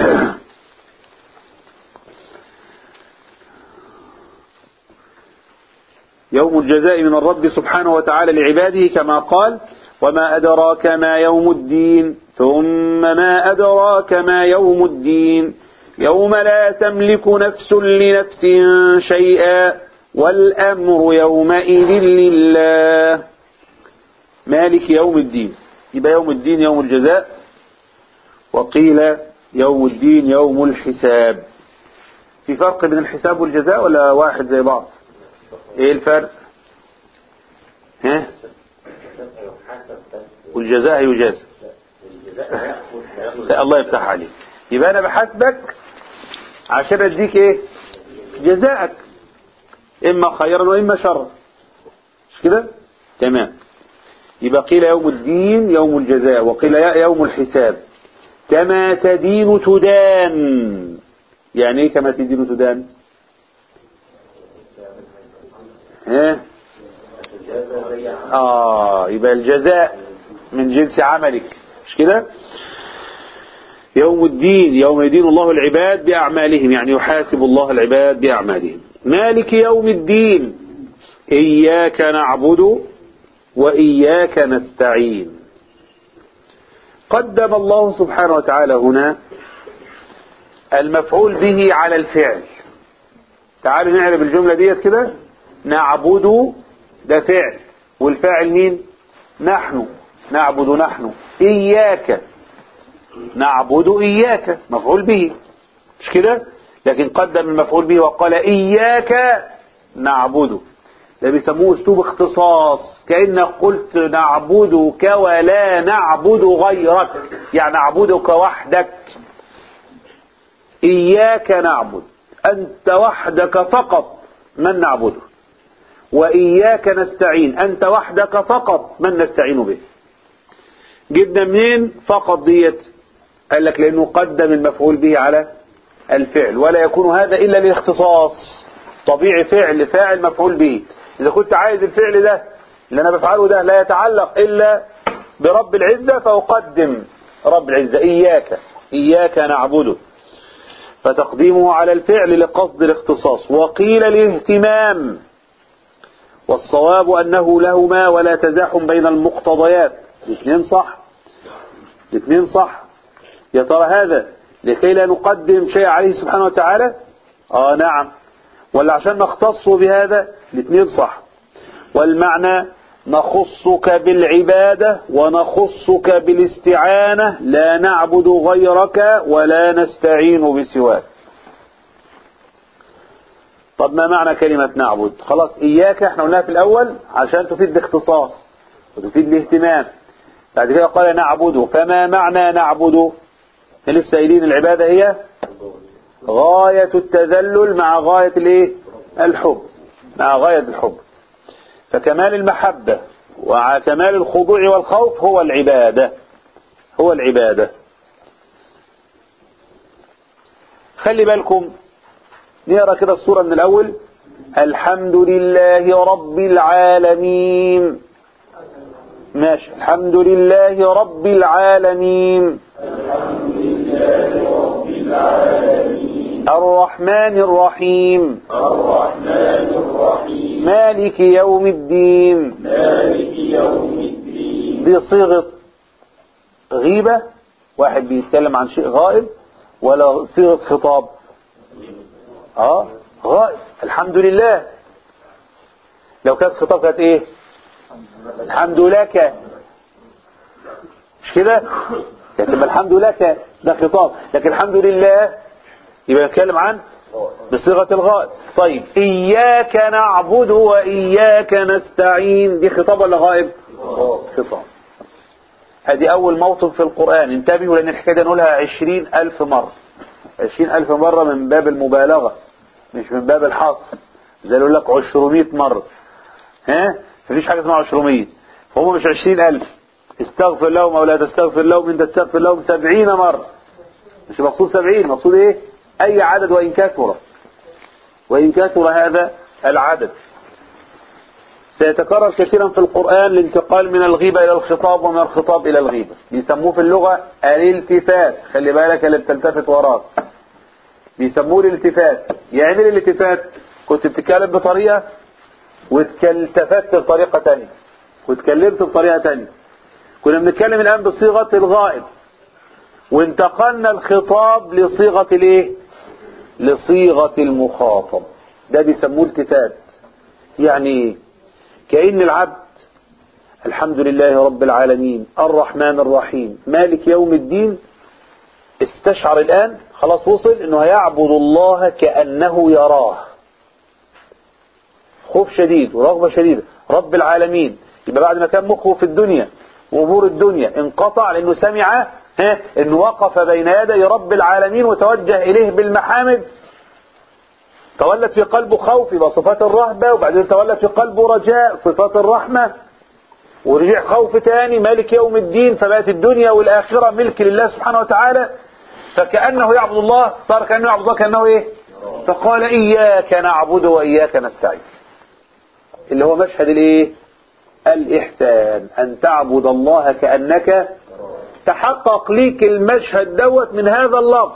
يوم الجزاء من الرب سبحانه وتعالى لعباده كما قال وما أدراك ما يوم الدين ثم ما أدراك ما يوم الدين يوم لا تملك نفس لنفس شيئا والأمر يومئذ لله مالك يوم الدين يبقى يوم الدين يوم الجزاء وقيل يوم الدين يوم الحساب في فرق بين الحساب والجزاء ولا واحد زي بعض ايه الفرق ها والجزاء يجازى لا الله يفتح عليك يبقى انا بحاسبك عشان اديك ايه جزاءك اما خيرا واما شرا مش كده تمام يبقى قيل يوم الدين يوم الجزاء وقيل يوم الحساب كما تدين تدان يعني ايه كما تدين تدان ها اه يبقى الجزاء من جنس عملك مش كده يوم الدين يوم يدين الله العباد بأعمالهم يعني يحاسب الله العباد بأعمالهم مالك يوم الدين إياك نعبد وإياك نستعين قدم الله سبحانه وتعالى هنا المفعول به على الفعل تعالوا نعرف الجملة ديت كده نعبد ده فعل والفاعل مين نحن نعبد نحن إياك نعبد إياك مفعول به مش كده لكن قدم المفعول به وقال إياك نعبد ده بيسموه اسلوب اختصاص كأنك قلت نعبدك ولا نعبد غيرك يعني نعبدك وحدك إياك نعبد أنت وحدك فقط من نعبده وإياك نستعين أنت وحدك فقط من نستعين به جبنا منين فقط ديت قال لك لأنه قدم المفعول به على الفعل ولا يكون هذا إلا للاختصاص طبيعي فعل فاعل مفعول به إذا كنت عايز الفعل ده اللي أنا بفعله ده لا يتعلق إلا برب العزة فأقدم رب العزة إياك إياك نعبده فتقديمه على الفعل لقصد الاختصاص وقيل الاهتمام والصواب أنه لهما ولا تزاحم بين المقتضيات الاثنين صح الاثنين صح يا ترى هذا لكي لا نقدم شيء عليه سبحانه وتعالى اه نعم ولا عشان نختص بهذا الاثنين صح والمعنى نخصك بالعبادة ونخصك بالاستعانة لا نعبد غيرك ولا نستعين بسواك طب ما معنى كلمة نعبد خلاص إياك احنا قلناها في الأول عشان تفيد الاختصاص وتفيد الاهتمام بعد كده قال نعبد فما معنى نعبد لسه قايلين العبادة هي غاية التذلل مع غاية الايه الحب مع غاية الحب فكمال المحبة وكمال الخضوع والخوف هو العبادة هو العبادة خلي بالكم نقرا كده الصورة من الأول الحمد لله رب العالمين ماشي الحمد لله رب العالمين الحمد لله رب العالمين الرحمن الرحيم الرحمن الرحيم مالك يوم الدين مالك يوم الدين دي صيغة غيبة واحد بيتكلم عن شيء غائب ولا صيغة خطاب اه غائب الحمد لله لو كانت خطاب كانت ايه الحمد لك مش كده كانت تبقى الحمد لك ده خطاب لكن الحمد لله يبقى نتكلم عن بصيغة الغائب طيب إياك نعبد وإياك نستعين دي خطاب ولا غائب خطاب هذه أول موطن في القرآن انتبهوا لأن الحكاية دي نقولها عشرين ألف مرة عشرين ألف مرة من باب المبالغة مش من باب الحصر زي يقول لك عشرمية مرة ها مفيش حاجة اسمها عشرمية هم مش عشرين ألف استغفر لهم أو لا تستغفر لهم إن تستغفر لهم سبعين مرة مش مقصود سبعين مقصود إيه أي عدد وإن كثر وإن كثر هذا العدد سيتكرر كثيرا في القرآن الانتقال من الغيبة إلى الخطاب ومن الخطاب إلى الغيبة بيسموه في اللغة الالتفات خلي بالك اللي بتلتفت وراك بيسموه الالتفات يعني ايه الالتفات كنت بتتكلم بطريقة والتفت بطريقة تانية واتكلمت بطريقة تانية كنا بنتكلم الآن بصيغة الغائب وانتقلنا الخطاب لصيغة الايه لصيغة المخاطب ده بيسموه التفات يعني كأن العبد الحمد لله رب العالمين الرحمن الرحيم مالك يوم الدين استشعر الآن خلاص وصل انه هيعبد الله كأنه يراه خوف شديد ورغبة شديدة رب العالمين يبقى بعد ما كان مخه في الدنيا وامور الدنيا انقطع لانه سمع ها انه وقف بين يدي رب العالمين وتوجه اليه بالمحامد تولد في قلبه خوف يبقى صفات الرهبة وبعدين تولد في قلبه رجاء صفات الرحمة ورجع خوف تاني مالك يوم الدين فبقت الدنيا والآخرة ملك لله سبحانه وتعالى فكأنه يعبد الله صار كأنه يعبد الله كأنه ايه فقال إياك نعبد وإياك نستعين اللي هو مشهد الايه الإحسان أن تعبد الله كأنك تحقق ليك المشهد دوت من هذا اللفظ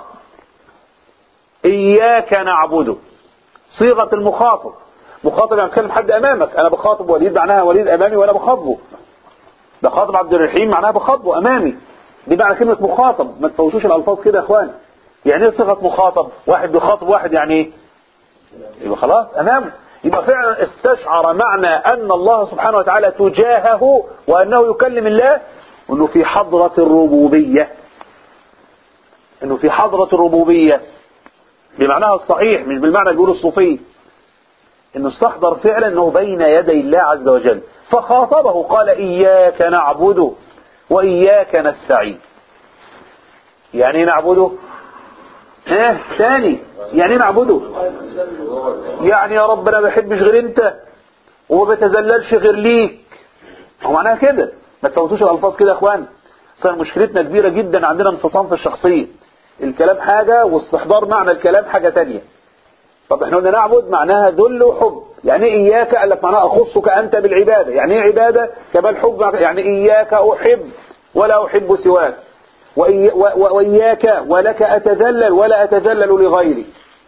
إياك نعبده صيغة المخاطب مخاطب يعني بتكلم حد أمامك أنا بخاطب وليد معناها وليد أمامي وأنا بخاطبه بخاطب عبد الرحيم معناها بخاطبه أمامي دي معنى كلمة مخاطب ما تفوتوش الألفاظ كده يا إخوان يعني ايه صيغة مخاطب واحد بيخاطب واحد يعني ايه يبقى خلاص أمامه يبقى فعلا استشعر معنى أن الله سبحانه وتعالى تجاهه وأنه يكلم الله وأنه في حضرة الربوبية أنه في حضرة الربوبية بمعناها الصحيح مش بالمعنى اللي بيقوله الصوفي انه استحضر فعلا انه بين يدي الله عز وجل فخاطبه قال اياك نعبد واياك نستعين يعني ايه نعبده ها ثاني يعني ايه نعبده يعني يا رب انا ما بحبش غير انت وما بتذللش غير ليك هو معناها كده ما تفوتوش الالفاظ كده يا اخوان صار مشكلتنا كبيره جدا عندنا انفصام في الشخصيه الكلام حاجة واستحضار معنى الكلام حاجة تانية طب احنا قلنا نعبد معناها ذل وحب يعني اياك قال لك معناها اخصك انت بالعبادة يعني ايه عبادة كمان حب يعني اياك احب ولا احب سواك وإي واياك ولك اتذلل ولا اتذلل لغيري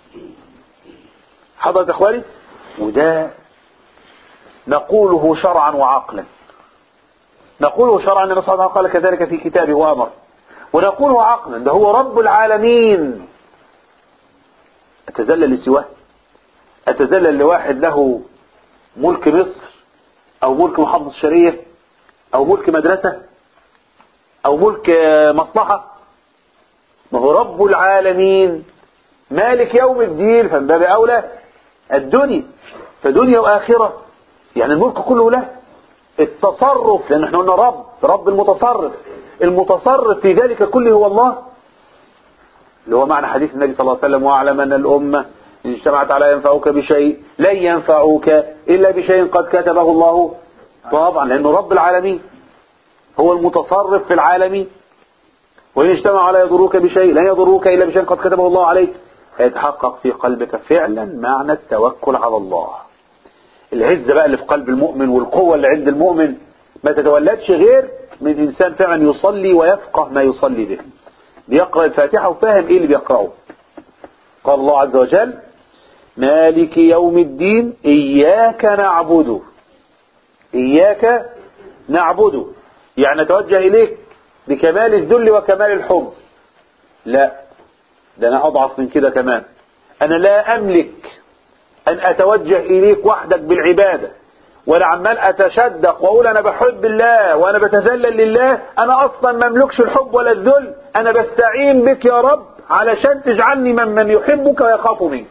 حضرت اخواني وده نقوله شرعا وعقلا نقوله شرعا النبي صلى الله عليه وسلم قال كذلك في كتابه وامر ونقوله عقلا ده هو رب العالمين أتذلل لسواه أتذلل لواحد له ملك مصر أو ملك محافظة الشريف أو ملك مدرسة أو ملك مصلحة ما هو رب العالمين مالك يوم الدين فمن باب أولى الدنيا فدنيا وآخرة يعني الملك كله له التصرف لأن احنا قلنا رب رب المتصرف المتصرف في ذلك كله هو الله اللي هو معنى حديث النبي صلى الله عليه وسلم واعلم أن الأمة إن اجتمعت على ينفعوك بشيء لن ينفعوك إلا بشيء قد كتبه الله طبعا لأنه رب العالمين هو المتصرف في العالمين وإن اجتمعوا على يضروك بشيء لن يضروك إلا بشيء قد كتبه الله عليك هيتحقق في قلبك فعلا معنى التوكل على الله العزة بقى اللي في قلب المؤمن والقوة اللي عند المؤمن ما تتولدش غير من إنسان فعلا يصلي ويفقه ما يصلي به بيقرأ الفاتحة وفاهم إيه اللي بيقرأه قال الله عز وجل مالك يوم الدين إياك نعبد إياك نعبد يعني نتوجه إليك بكمال الذل وكمال الحب لا ده أنا أضعف من كده كمان أنا لا أملك أن أتوجه إليك وحدك بالعبادة ولا عمال أتشدق وأقول أنا بحب الله وأنا بتذلل لله أنا أصلا ما أملكش الحب ولا الذل أنا بستعين بك يا رب علشان تجعلني من من يحبك ويخاف منك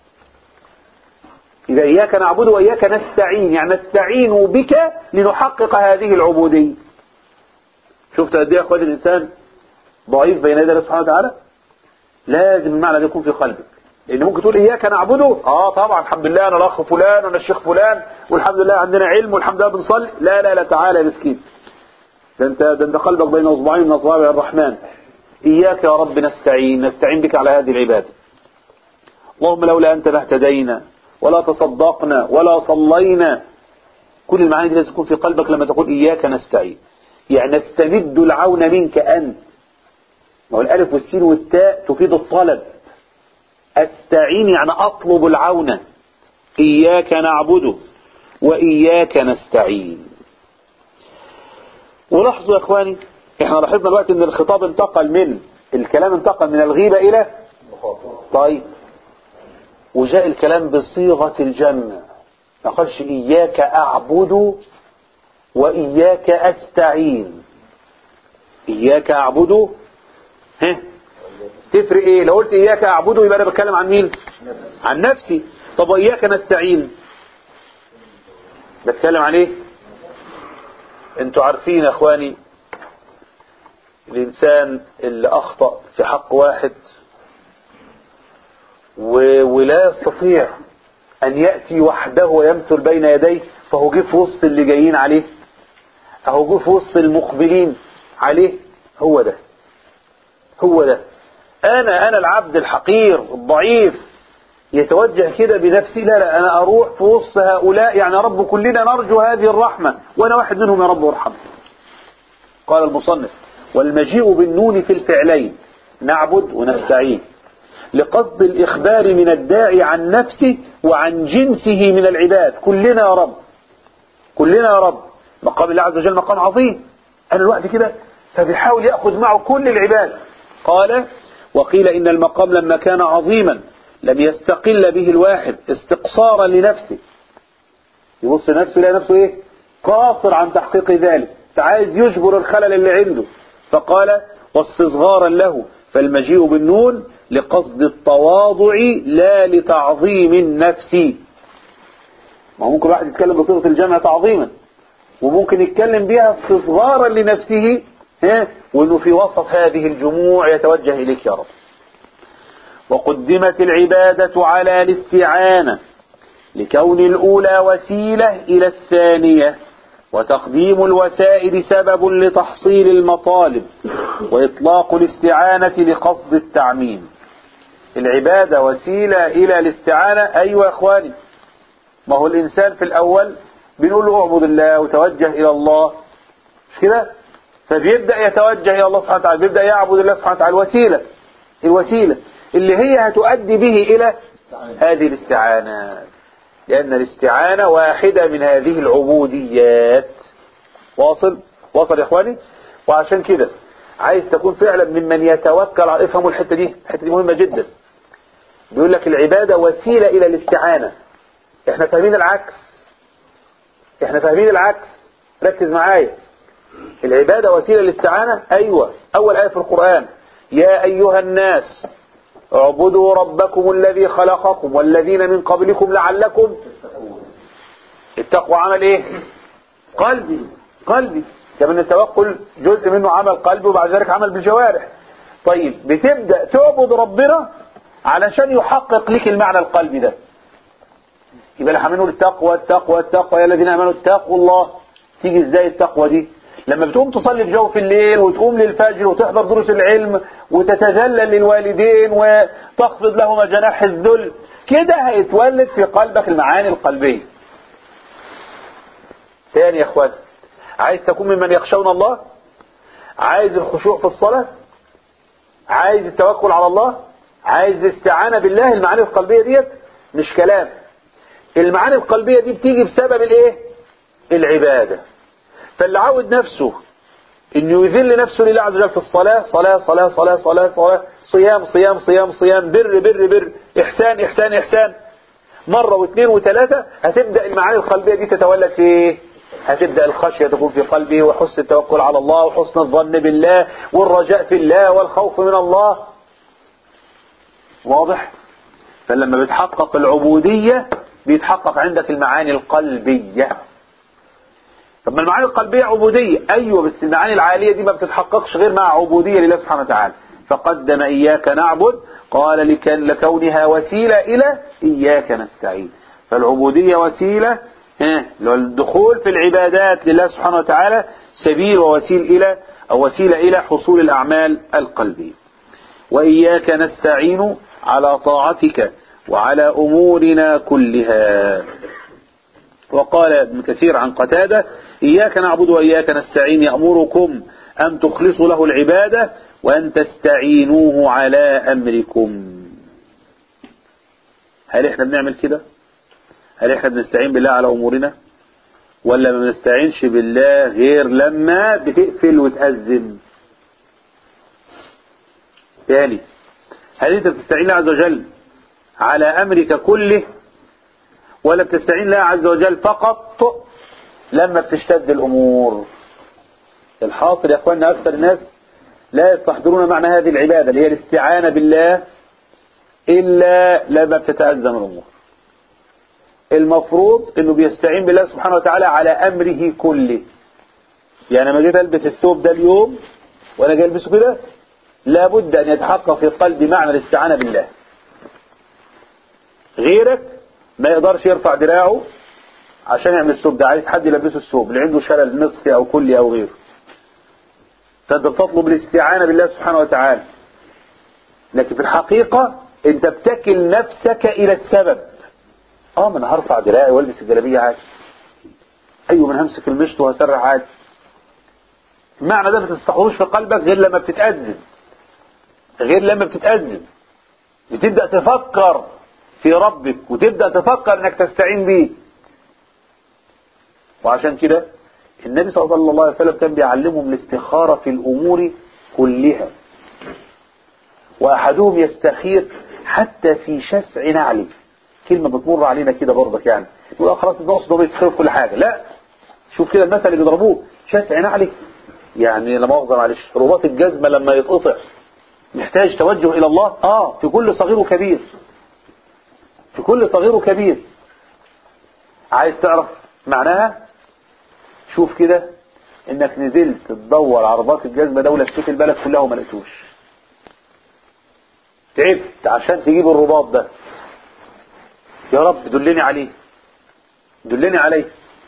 إذا إياك نعبد وإياك نستعين يعني نستعين بك لنحقق هذه العبودية شفت قد ايه يا اخواني الانسان ضعيف بين يدي الله سبحانه وتعالى لازم المعنى ده يكون في قلبك لان ممكن تقول اياك نعبده اه طبعا الحمد لله انا الاخ فلان وانا الشيخ فلان والحمد لله عندنا علم والحمد لله بنصلي لا لا لا تعالى يا مسكين ده انت ده انت قلبك بين اصبعين من اصابع الرحمن اياك يا رب نستعين نستعين بك على هذه العباده اللهم لولا انت ما اهتدينا ولا تصدقنا ولا صلينا كل المعاني دي لازم تكون في قلبك لما تقول إياك نستعين يعني نستمد العون منك أنت ما هو الألف والسين والتاء تفيد الطلب أستعين يعني أطلب العون إياك نعبد وإياك نستعين ولاحظوا يا إخواني إحنا لاحظنا دلوقتي إن الخطاب انتقل من الكلام انتقل من الغيبة إلى طيب وجاء الكلام بصيغة الجمع ما قالش إياك أعبد وإياك أستعين إياك أعبد ها تفرق إيه لو قلت إياك أعبد يبقى أنا بتكلم عن مين عن نفسي طب وإياك نستعين بتكلم عن إيه انتوا عارفين يا اخواني الانسان اللي اخطأ في حق واحد و- ولا يستطيع ان يأتي وحده ويمثل بين يديه فهو جه في وسط اللي جايين عليه اهو جه في وسط المقبلين عليه هو ده هو ده انا انا العبد الحقير الضعيف يتوجه كده بنفسي لا لا انا اروح في وسط هؤلاء يعني يا رب كلنا نرجو هذه الرحمة وانا واحد منهم يا رب وارحمني قال المصنف والمجيء بالنون في الفعلين نعبد ونستعين لقصد الإخبار من الداعي عن نفسه وعن جنسه من العباد كلنا يا رب كلنا يا رب مقام الله عز وجل مقام عظيم أنا الوقت كده فبيحاول يأخذ معه كل العباد قال وقيل إن المقام لما كان عظيما لم يستقل به الواحد استقصارا لنفسه يبص نفسه يلاقي نفسه ايه قاصر عن تحقيق ذلك فعايز يجبر الخلل اللي عنده فقال واستصغارا له فالمجيء بالنون لقصد التواضع لا لتعظيم النفس ما هو ممكن واحد يتكلم بصيغة الجمع تعظيما وممكن يتكلم بها استصغارا لنفسه ها وانه في وسط هذه الجموع يتوجه اليك يا رب وقدمت العبادة على الاستعانة لكون الأولى وسيلة إلى الثانية وتقديم الوسائل سبب لتحصيل المطالب وإطلاق الاستعانة لقصد التعميم العبادة وسيلة إلى الاستعانة أيوة يا إخواني ما هو الإنسان في الأول بنقول له اعبد الله وتوجه إلى الله مش كده فبيبدأ يتوجه إلى الله سبحانه وتعالى بيبدأ يعبد الله سبحانه وتعالى الوسيلة الوسيلة اللي هي هتؤدي به إلى هذه الاستعانة لأن الاستعانة واحدة من هذه العبوديات واصل واصل يا إخواني وعشان كده عايز تكون فعلا ممن يتوكل على افهموا الحتة دي الحتة دي مهمة جدا بيقول لك العبادة وسيلة إلى الاستعانة احنا فاهمين العكس احنا فاهمين العكس ركز معايا العبادة وسيلة للاستعانة أيوة أول آية في القرآن يا أيها الناس اعبدوا ربكم الذي خلقكم والذين من قبلكم لعلكم التقوى عمل ايه قلبي قلبي كمان التوكل جزء منه عمل قلبي وبعد ذلك عمل بالجوارح طيب بتبدأ تعبد ربنا علشان يحقق لك المعنى القلبي ده يبقى احنا بنقول التقوى التقوى التقوى يا الذين امنوا اتقوا الله تيجي ازاي التقوى دي لما بتقوم تصلي في جوف الليل وتقوم للفجر وتحضر دروس العلم وتتذلل للوالدين وتخفض لهما جناح الذل كده هيتولد في قلبك المعاني القلبية تاني يا اخوان عايز تكون ممن يخشون الله عايز الخشوع في الصلاة عايز التوكل على الله عايز الاستعانة بالله المعاني القلبية ديت مش كلام المعاني القلبية دي بتيجي بسبب الايه العبادة فاللي عود نفسه انه يذل نفسه لله عز وجل في الصلاة صلاة صلاة صلاة صلاة صلاة صيام صيام صيام صيام بر بر بر احسان احسان احسان مرة واثنين وثلاثة هتبدأ المعاني القلبية دي تتولد في ايه هتبدأ الخشية تكون في قلبه وحسن التوكل على الله وحسن الظن بالله والرجاء في الله والخوف من الله واضح فلما بتحقق العبودية بيتحقق عندك المعاني القلبية طب ما المعاني القلبية عبودية أيوة بس المعاني العالية دي ما بتتحققش غير مع عبودية لله سبحانه وتعالى فقدم إياك نعبد قال لكن لكونها وسيلة إلى إياك نستعين فالعبودية وسيلة ها، الدخول في العبادات لله سبحانه وتعالى سبيل ووسيل إلى أو وسيلة إلى حصول الأعمال القلبية وإياك نستعين على طاعتك وعلى أمورنا كلها وقال ابن كثير عن قتادة إياك نعبد وإياك نستعين يأمركم أن تخلصوا له العبادة وأن تستعينوه على أمركم هل احنا بنعمل كده هل احنا بنستعين بالله على أمورنا ولا ما بنستعينش بالله غير لما بتقفل وتأذن تاني هل انت بتستعين الله عز وجل على أمرك كله ولا بتستعين الله عز وجل فقط لما بتشتد الأمور الحاصل يا أخواننا أكثر الناس لا يستحضرون معنى هذه العبادة اللي هي الاستعانة بالله إلا لما بتتأزم الأمور المفروض انه بيستعين بالله سبحانه وتعالى على امره كله يعني لما جيت البس الثوب ده اليوم وانا جاي البسه كده لابد ان يتحقق في قلبي معنى الاستعانة بالله غيرك ما يقدرش يرفع دراعه عشان يعمل الثوب ده عايز حد يلبسه الثوب اللي عنده شلل نصفي او كلي او غيره فانت بتطلب الاستعانة بالله سبحانه وتعالى لكن في الحقيقة انت بتكل نفسك الى السبب اه ما انا هرفع دراعي والبس الجلابيه عادي ايوه ما انا همسك المشط وهسرح عادي المعنى ده ما تستحضروش في قلبك غير لما بتتأذن غير لما بتتأذن بتبدأ تفكر في ربك وتبدأ تفكر انك تستعين بيه وعشان كده النبي صلى الله عليه وسلم كان بيعلمهم الاستخارة في الأمور كلها وأحدهم يستخير حتى في شسع نعله كلمة بتمر علينا كده برضك يعني يقول خلاص النقص ده بيستخير في كل حاجة لا شوف كده المثل اللي بيضربوه شسع نعله يعني لا مؤاخذة معلش رباط الجزمة لما يتقطع محتاج توجه إلى الله آه في كل صغير وكبير في كل صغير وكبير عايز تعرف معناها شوف كده انك نزلت تدور على رباط الجزمة ده ولفيت البلد كلها وما لقيتوش تعبت عشان تجيب الرباط ده يا رب دلني عليه دلني عليه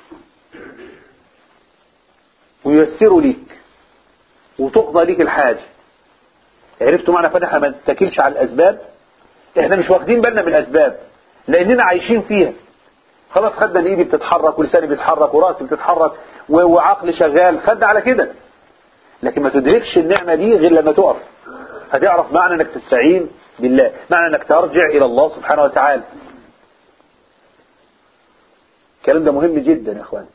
وييسروا ليك وتقضى ليك الحاجة عرفتوا معنى فاحنا ما نتكلش على الأسباب احنا مش واخدين بالنا من الأسباب لأننا عايشين فيها خلاص خدنا ان ايدي بتتحرك ولساني بيتحرك وراسي بتتحرك وعقلي شغال خدنا على كده لكن ما تدركش النعمة دي غير لما تقف هتعرف معنى انك تستعين بالله معنى انك ترجع الى الله سبحانه وتعالى الكلام ده مهم جدا يا اخوان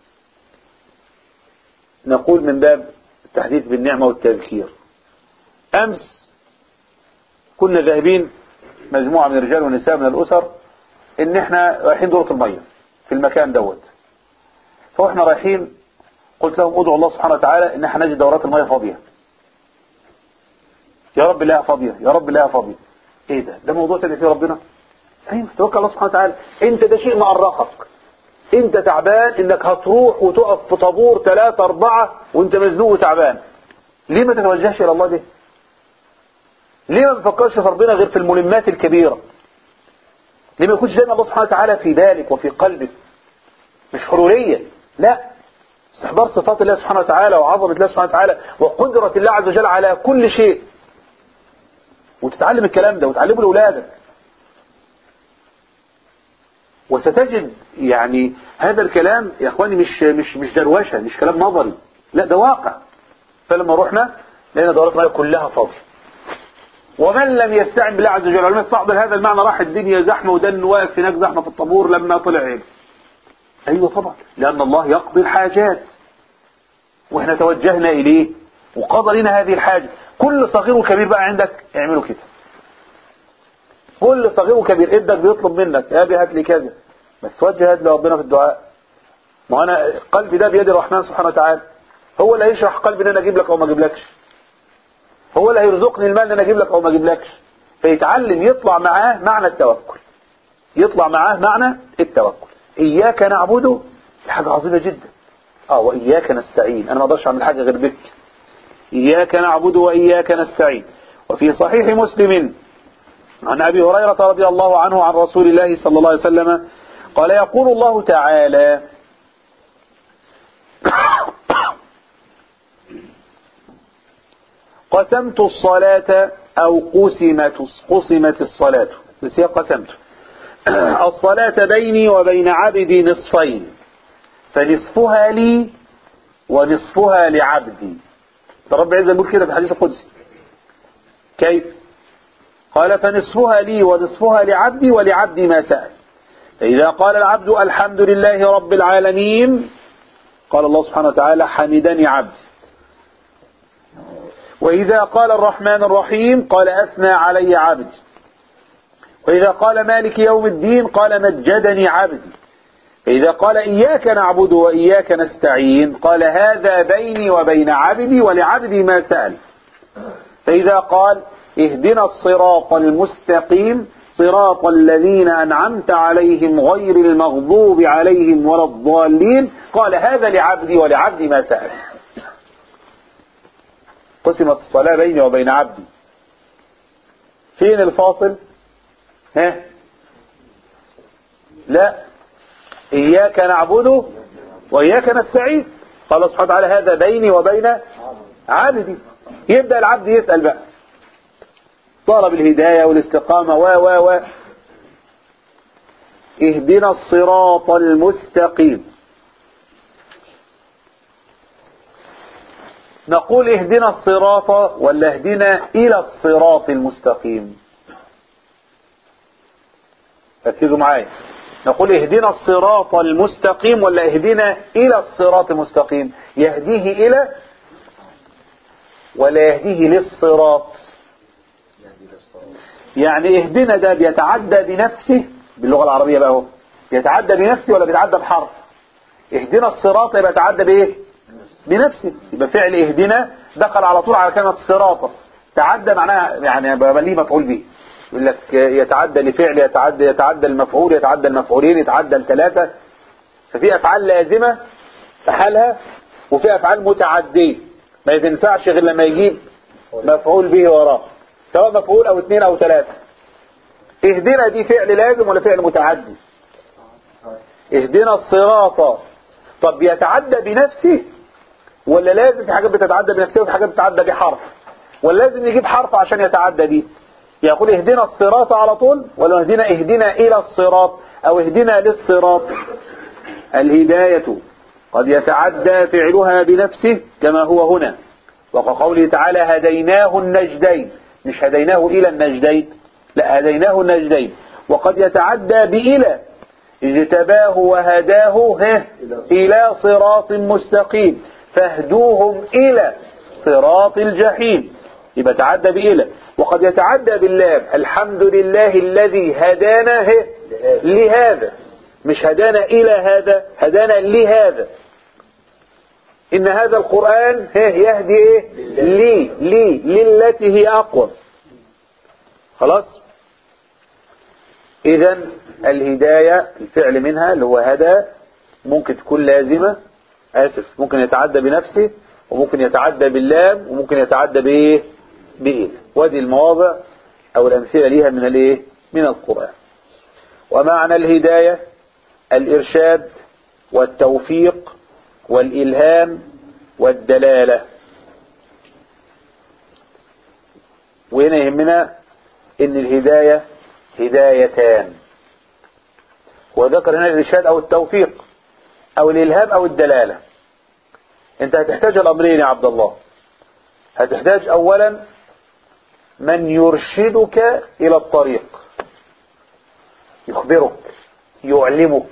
نقول من باب التحديث بالنعمة والتذكير امس كنا ذاهبين مجموعة من الرجال والنساء من الاسر ان احنا رايحين دورة المية في المكان دوت فاحنا رايحين قلت لهم ادعوا الله سبحانه وتعالى ان احنا نجد دورات المية فاضية يا رب لا فاضية يا رب لا فاضية ايه ده ده موضوع تدعي فيه ربنا ايوه توكل الله سبحانه وتعالى انت ده شيء مقرقك انت تعبان انك هتروح وتقف في طابور ثلاثة اربعة وانت مزنوق وتعبان ليه ما تتوجهش الى الله ده ليه ما بتفكرش في ربنا غير في الملمات الكبيرة ليه ما يكونش دايما الله سبحانه وتعالى في بالك وفي قلبك مش حرورية لا استحضار صفات الله سبحانه وتعالى وعظمة الله سبحانه وتعالى وقدرة الله عز وجل على كل شيء وتتعلم الكلام ده وتعلمه لأولادك وستجد يعني هذا الكلام يا اخواني مش مش مش دروشه مش كلام نظري لا ده واقع فلما رحنا لقينا دورات المياه كلها فاضيه ومن لم يستعن بالله عز وجل ولم يستحضر هذا المعنى راح الدنيا زحمه ودن واقف هناك زحمه في الطابور لما طلع عيب ايوه طبعا لان الله يقضي الحاجات واحنا توجهنا اليه وقضى لنا هذه الحاجه كل صغير وكبير بقى عندك اعملوا كده كل صغير وكبير ابنك بيطلب منك يا ابي هات لي كذا بس توجه هات لربنا في الدعاء ما انا قلبي ده بيد الرحمن سبحانه وتعالى هو اللي هيشرح قلبي ان انا اجيب لك او ما اجيبلكش هو اللي هيرزقني المال ان انا اجيب لك او ما اجيبلكش فيتعلم يطلع معاه معنى التوكل يطلع معاه معنى التوكل اياك نعبده دي حاجه عظيمه جدا اه واياك نستعين انا ما اقدرش اعمل حاجه غير بك اياك نعبد واياك نستعين وفي صحيح مسلم عن أبي هريرة رضي الله عنه عن رسول الله صلى الله عليه وسلم قال يقول الله تعالى قسمت الصلاة أو قسمت قسمت الصلاة بس هي قسمت الصلاة بيني وبين عبدي نصفين فنصفها لي ونصفها لعبدي رب عز يقول كده في الحديث القدسي كيف قال فنصفها لي ونصفها لعبدي ولعبدي ما سأل فإذا قال العبد الحمد لله رب العالمين قال الله سبحانه وتعالى حمدني عبدي وإذا قال الرحمن الرحيم قال أثنى علي عبدي وإذا قال مالك يوم الدين قال مجدني عبدي فإذا قال إياك نعبد وإياك نستعين قال هذا بيني وبين عبدي ولعبدي ما سأل فإذا قال اهدنا الصراط المستقيم صراط الذين أنعمت عليهم غير المغضوب عليهم ولا الضالين قال هذا لعبدي ولعبدي ما سأل قسمت الصلاة بيني وبين عبدي فين الفاصل ها لا إياك نعبد وإياك نستعين قال سبحانه وتعالى هذا بيني وبين عبدي يبدأ العبد يسأل بقى طلب الهداية والاستقامة و و و اهدنا الصراط المستقيم نقول اهدنا الصراط ولا اهدنا إلى الصراط المستقيم ركزوا معايا نقول اهدنا الصراط المستقيم ولا اهدنا إلى الصراط المستقيم يهديه إلى ولا يهديه للصراط يعني اهدنا ده بيتعدى بنفسه باللغة العربية بقى هو بيتعدى بنفسه ولا بيتعدى بحرف اهدنا الصراط يبقى يتعدى بايه بنفسه يبقى فعل اهدنا دخل على طول على كلمة الصراط تعدى معناها يعني بقى ليه مفعول به يقول لك يتعدى لفعل يتعدى يتعدى المفعول يتعدى المفعولين يتعدى الثلاثة ففي افعال لازمة في حالها وفي افعال متعدية ما ينفعش غير لما يجيب مفعول به وراه سواء مفعول او اثنين او ثلاثة اهدنا دي فعل لازم ولا فعل متعدي اهدنا الصراط طب يتعدى بنفسه ولا لازم في حاجات بتتعدى بنفسها وفي حاجات بتتعدى بحرف ولا لازم يجيب حرف عشان يتعدى دي يقول اهدنا الصراط على طول ولا اهدنا اهدنا الى الصراط او اهدنا للصراط الهداية قد يتعدى فعلها بنفسه كما هو هنا وكقوله تعالى هديناه النجدين مش هديناه إلى النجدين لا هديناه النجدين وقد يتعدى بإلى اجتباه وهداه ها إلى صراط مستقيم فاهدوهم إلى صراط الجحيم يبقى تعدى بإلى وقد يتعدى باللام الحمد لله الذي هدانا ها لهذا مش هدانا إلى هذا هدانا لهذا إن هذا القرآن يهدي إيه لي لي للتي هي أقوى خلاص إذا الهداية الفعل منها اللي هو هدى ممكن تكون لازمة آسف ممكن يتعدى بنفسه وممكن يتعدى باللام وممكن يتعدى بإيه بإيه وادي المواضع أو الأمثلة ليها من الإيه من القرآن ومعنى الهداية الإرشاد والتوفيق والإلهام والدلالة وهنا يهمنا ان الهداية هدايتان وذكر هنا الإرشاد أو التوفيق أو الإلهام أو الدلالة أنت هتحتاج الأمرين يا عبد الله هتحتاج أولا من يرشدك إلى الطريق يخبرك يعلمك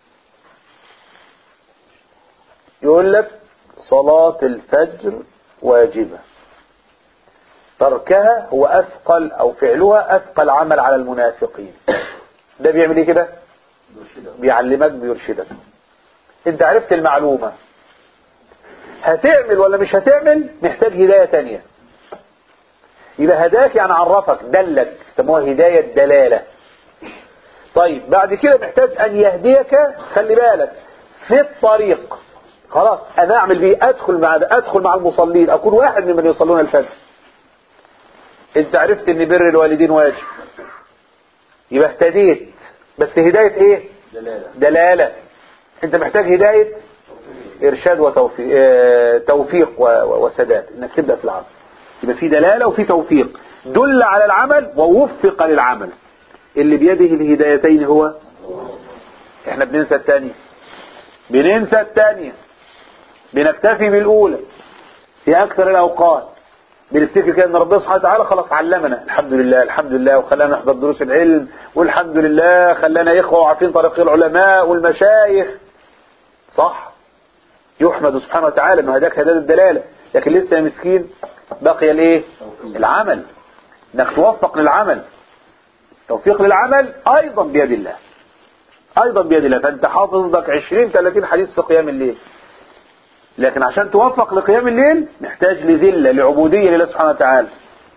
يقول لك صلاة الفجر واجبة تركها هو أثقل أو فعلها أثقل عمل على المنافقين ده بيعمل ايه كده بيعلمك بيرشدك انت عرفت المعلومة هتعمل ولا مش هتعمل محتاج هداية تانية يبقى هداك يعني عرفك دلك يسموها هداية دلالة طيب بعد كده محتاج ان يهديك خلي بالك في الطريق خلاص انا اعمل بيه ادخل مع ادخل مع المصلين اكون واحد ممن يصلون الفجر انت عرفت ان بر الوالدين واجب يبقى اهتديت بس هداية ايه دلالة دلالة انت محتاج هداية ارشاد وتوفيق اه توفيق و- و- وسداد انك تبدأ في العمل يبقى في دلالة وفي توفيق دل على العمل ووفق للعمل اللي بيده الهدايتين هو احنا بننسى الثاني بننسى الثانية بنكتفي بالأولى في أكثر الأوقات بنفتكر كده ان ربنا سبحانه وتعالى خلاص علمنا الحمد لله الحمد لله وخلانا نحضر دروس العلم والحمد لله خلانا إخوة وعارفين طريق العلماء والمشايخ صح يحمد سبحانه وتعالى انه هداك هداية الدلالة لكن لسه يا مسكين بقي الايه العمل انك توفق للعمل توفيق للعمل ايضا بيد الله ايضا بيد الله فانت حافظ لك 20 30 حديث في قيام الليل لكن عشان توفق لقيام الليل محتاج لذلة لعبودية لله سبحانه وتعالى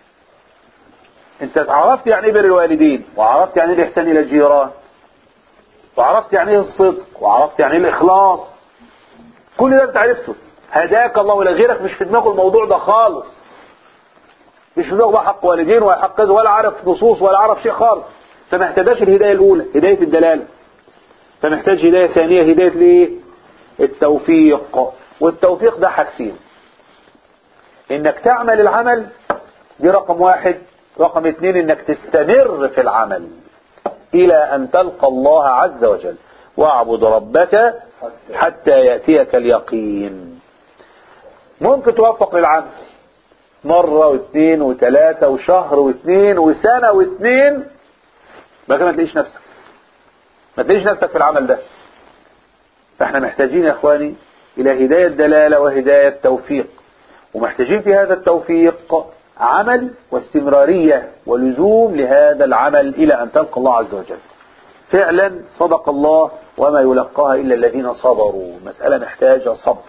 انت عرفت يعني ايه بر الوالدين وعرفت يعني ايه الاحسان الى الجيران وعرفت يعني ايه الصدق وعرفت يعني ايه الاخلاص كل ده انت عرفته هداك الله ولا غيرك مش في دماغه الموضوع ده خالص مش في دماغه بقى حق والدين ولا حق كذا ولا عارف نصوص ولا عارف شيء خالص فما احتاجش الهداية الاولى هداية الدلالة فمحتاج هداية ثانية هداية الايه التوفيق والتوفيق ده حاجتين انك تعمل العمل دي رقم واحد رقم اتنين انك تستمر في العمل الى ان تلقى الله عز وجل واعبد ربك حتى يأتيك اليقين ممكن توفق للعمل مرة واثنين وثلاثة وشهر واثنين وسنة واثنين بقى ما تلاقيش نفسك ما تلاقيش نفسك في العمل ده فاحنا محتاجين يا اخواني الى هداية دلالة وهداية توفيق ومحتاجين في هذا التوفيق عمل واستمرارية ولزوم لهذا العمل الى ان تلقى الله عز وجل فعلا صدق الله وما يلقاها الا الذين صبروا مسألة محتاجة صبر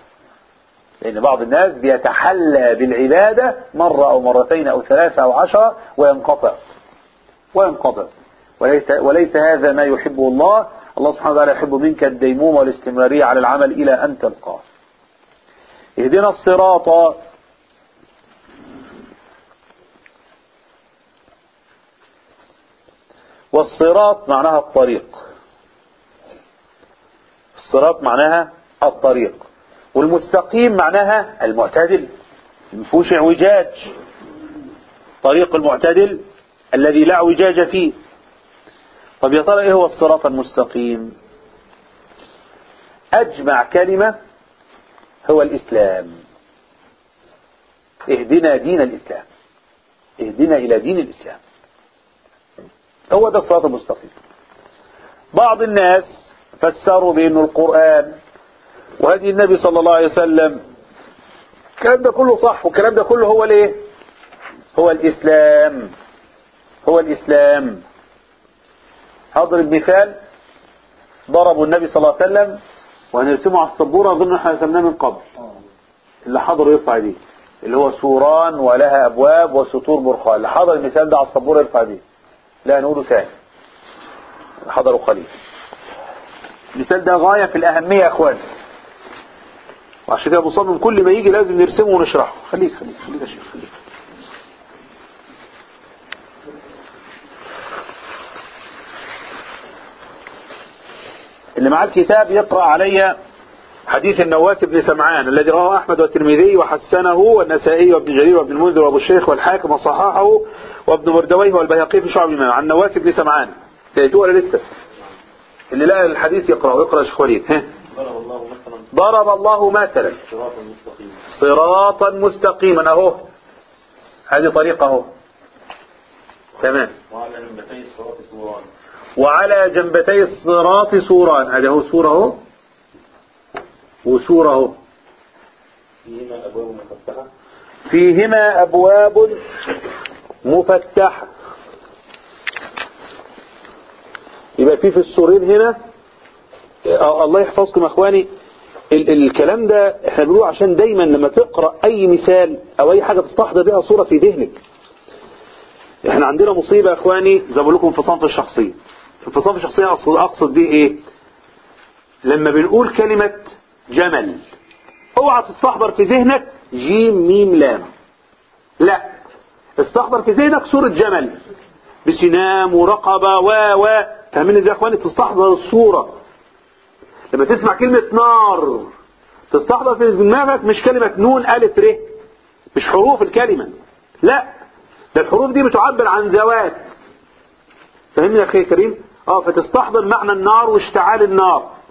لان بعض الناس بيتحلى بالعبادة مرة او مرتين او ثلاثة او عشرة وينقطع وينقطع وليس, وليس هذا ما يحبه الله الله سبحانه وتعالى يحب منك الديمومة والاستمرارية على العمل إلى أن تلقاه اهدنا الصراط والصراط معناها الطريق الصراط معناها الطريق والمستقيم معناها المعتدل مفهوش اعوجاج طريق المعتدل الذي لا اعوجاج فيه طب يا ترى ايه هو الصراط المستقيم اجمع كلمة هو الاسلام اهدنا دين الاسلام اهدنا الى دين الاسلام هو ده الصراط المستقيم بعض الناس فسروا بانه القرآن وهدي النبي صلى الله عليه وسلم الكلام ده كله صح والكلام ده كله هو الايه هو الاسلام هو الاسلام هضرب مثال ضربوا النبي صلى الله عليه وسلم وهنرسمه على السبورة اظن احنا رسمناه من قبل اللي حضروا يرفع دي اللي هو سوران ولها ابواب وسطور برخان اللي حضر المثال ده على السبورة يرفع دي لا نقوله ثاني حضروا قليل المثال ده غاية في الأهمية يا اخوان وعشان كده مصمم كل ما يجي لازم نرسمه ونشرحه خليك خليك خليك يا شيخ خليك اللي معاه الكتاب يقرأ علي حديث النواس بن سمعان الذي رواه أحمد والترمذي وحسنه والنسائي وابن جرير وابن المنذر وابو الشيخ والحاكم وصححه وابن مردويه والبيهقي في شعب الإمام عن نواس بن سمعان لقيتوه ولا لسه اللي لقى الحديث يقرأ يقرأ شيخ وليد ها ضرب الله مثلا ضرب الله مثلا صراطا مستقيما صراطا مستقيما اهو هذه طريقة اهو تمام وعلى جنبتي الصراط سوران وعلى جنبتي الصراط سوران هذا هو سورة اهو وسورة اهو فيهما ابواب مفتحه فيهما أبواب مفتحة يبقى في في السورين هنا آه، الله يحفظكم يا اخواني ال الكلام ده احنا بنقوله عشان دايما لما تقرأ اي مثال او اي حاجة تستحضر بها صورة في ذهنك احنا عندنا مصيبة يا اخواني زي ما بقول لكم انفصام في الشخصية انفصام في الشخصية اقصد اقصد بيه ايه لما بنقول كلمة جمل اوعى تستحضر في ذهنك جيم ميم لام لا استحضر في ذهنك صورة جمل بسنام ورقبة و و فاهمين ازاي يا اخواني تستحضر الصورة لما تسمع كلمة نار تستحضر في دماغك مش كلمة نون ألف ر مش حروف الكلمة لا ده الحروف دي بتعبر عن ذوات فاهمني يا اخي كريم اه فتستحضر معنى النار واشتعال النار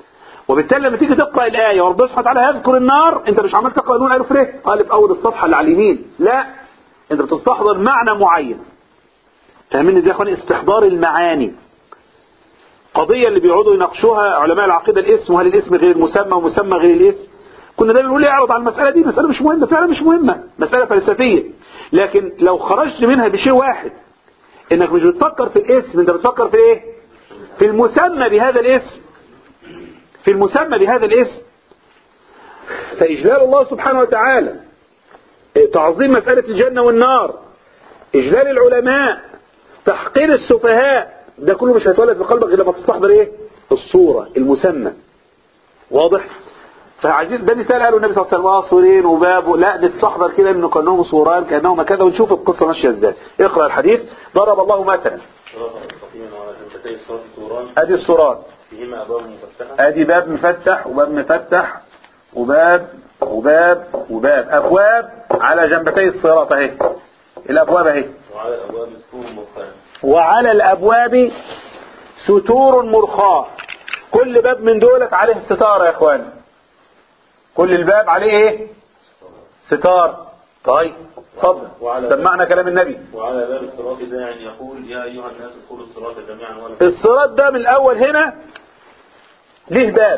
وبالتالي لما تيجي تقرأ الآية وربنا سبحانه وتعالى يذكر النار انت مش عمال تقرأ نون ألف ره قالب أول الصفحة اللي على اليمين لا انت بتستحضر معنى معين فاهمين ازاي يا اخواني استحضار المعاني قضية اللي بيقعدوا يناقشوها علماء العقيدة الاسم وهل الاسم غير المسمى ومسمى غير الاسم كنا دايما نقول اعرض على المسألة دي مسألة مش مهمة فعلا مش مهمة مسألة فلسفية لكن لو خرجت منها بشيء واحد انك مش بتفكر في الاسم انت بتفكر في ايه في المسمى بهذا الاسم في المسمى بهذا الاسم فإجلال الله سبحانه وتعالى تعظيم مسألة الجنة والنار إجلال العلماء تحقير السفهاء ده كله مش هيتولد في قلبك غير لما تستحضر ايه الصورة المسمى واضح فعايزين ده مثال قالوا النبي صلى الله عليه وسلم اه سورين وباب لا نستحضر كده انه كانهم صوران كانهما كذا ونشوف القصه ماشيه ازاي اقرا الحديث ضرب الله مثلا صراط مستقيما وعلى جنبتي الصراط سوران ادي الصورات فيهما أبواب مفتحة ادي باب مفتح وباب مفتح وباب وباب وباب ابواب على جنبتي الصراط اهي الابواب اهي وعلى الأبواب سور مرخان وعلى الابواب ستور مرخاة كل باب من دولت عليه ستارة يا اخوان كل الباب عليه ايه ستار طيب اتفضل وعلى- سمعنا كلام النبي وعلى باب الصراط داع يقول يا أيها الناس ادخلوا الصراط جميعا ولا الصراط ده من الاول هنا ليه باب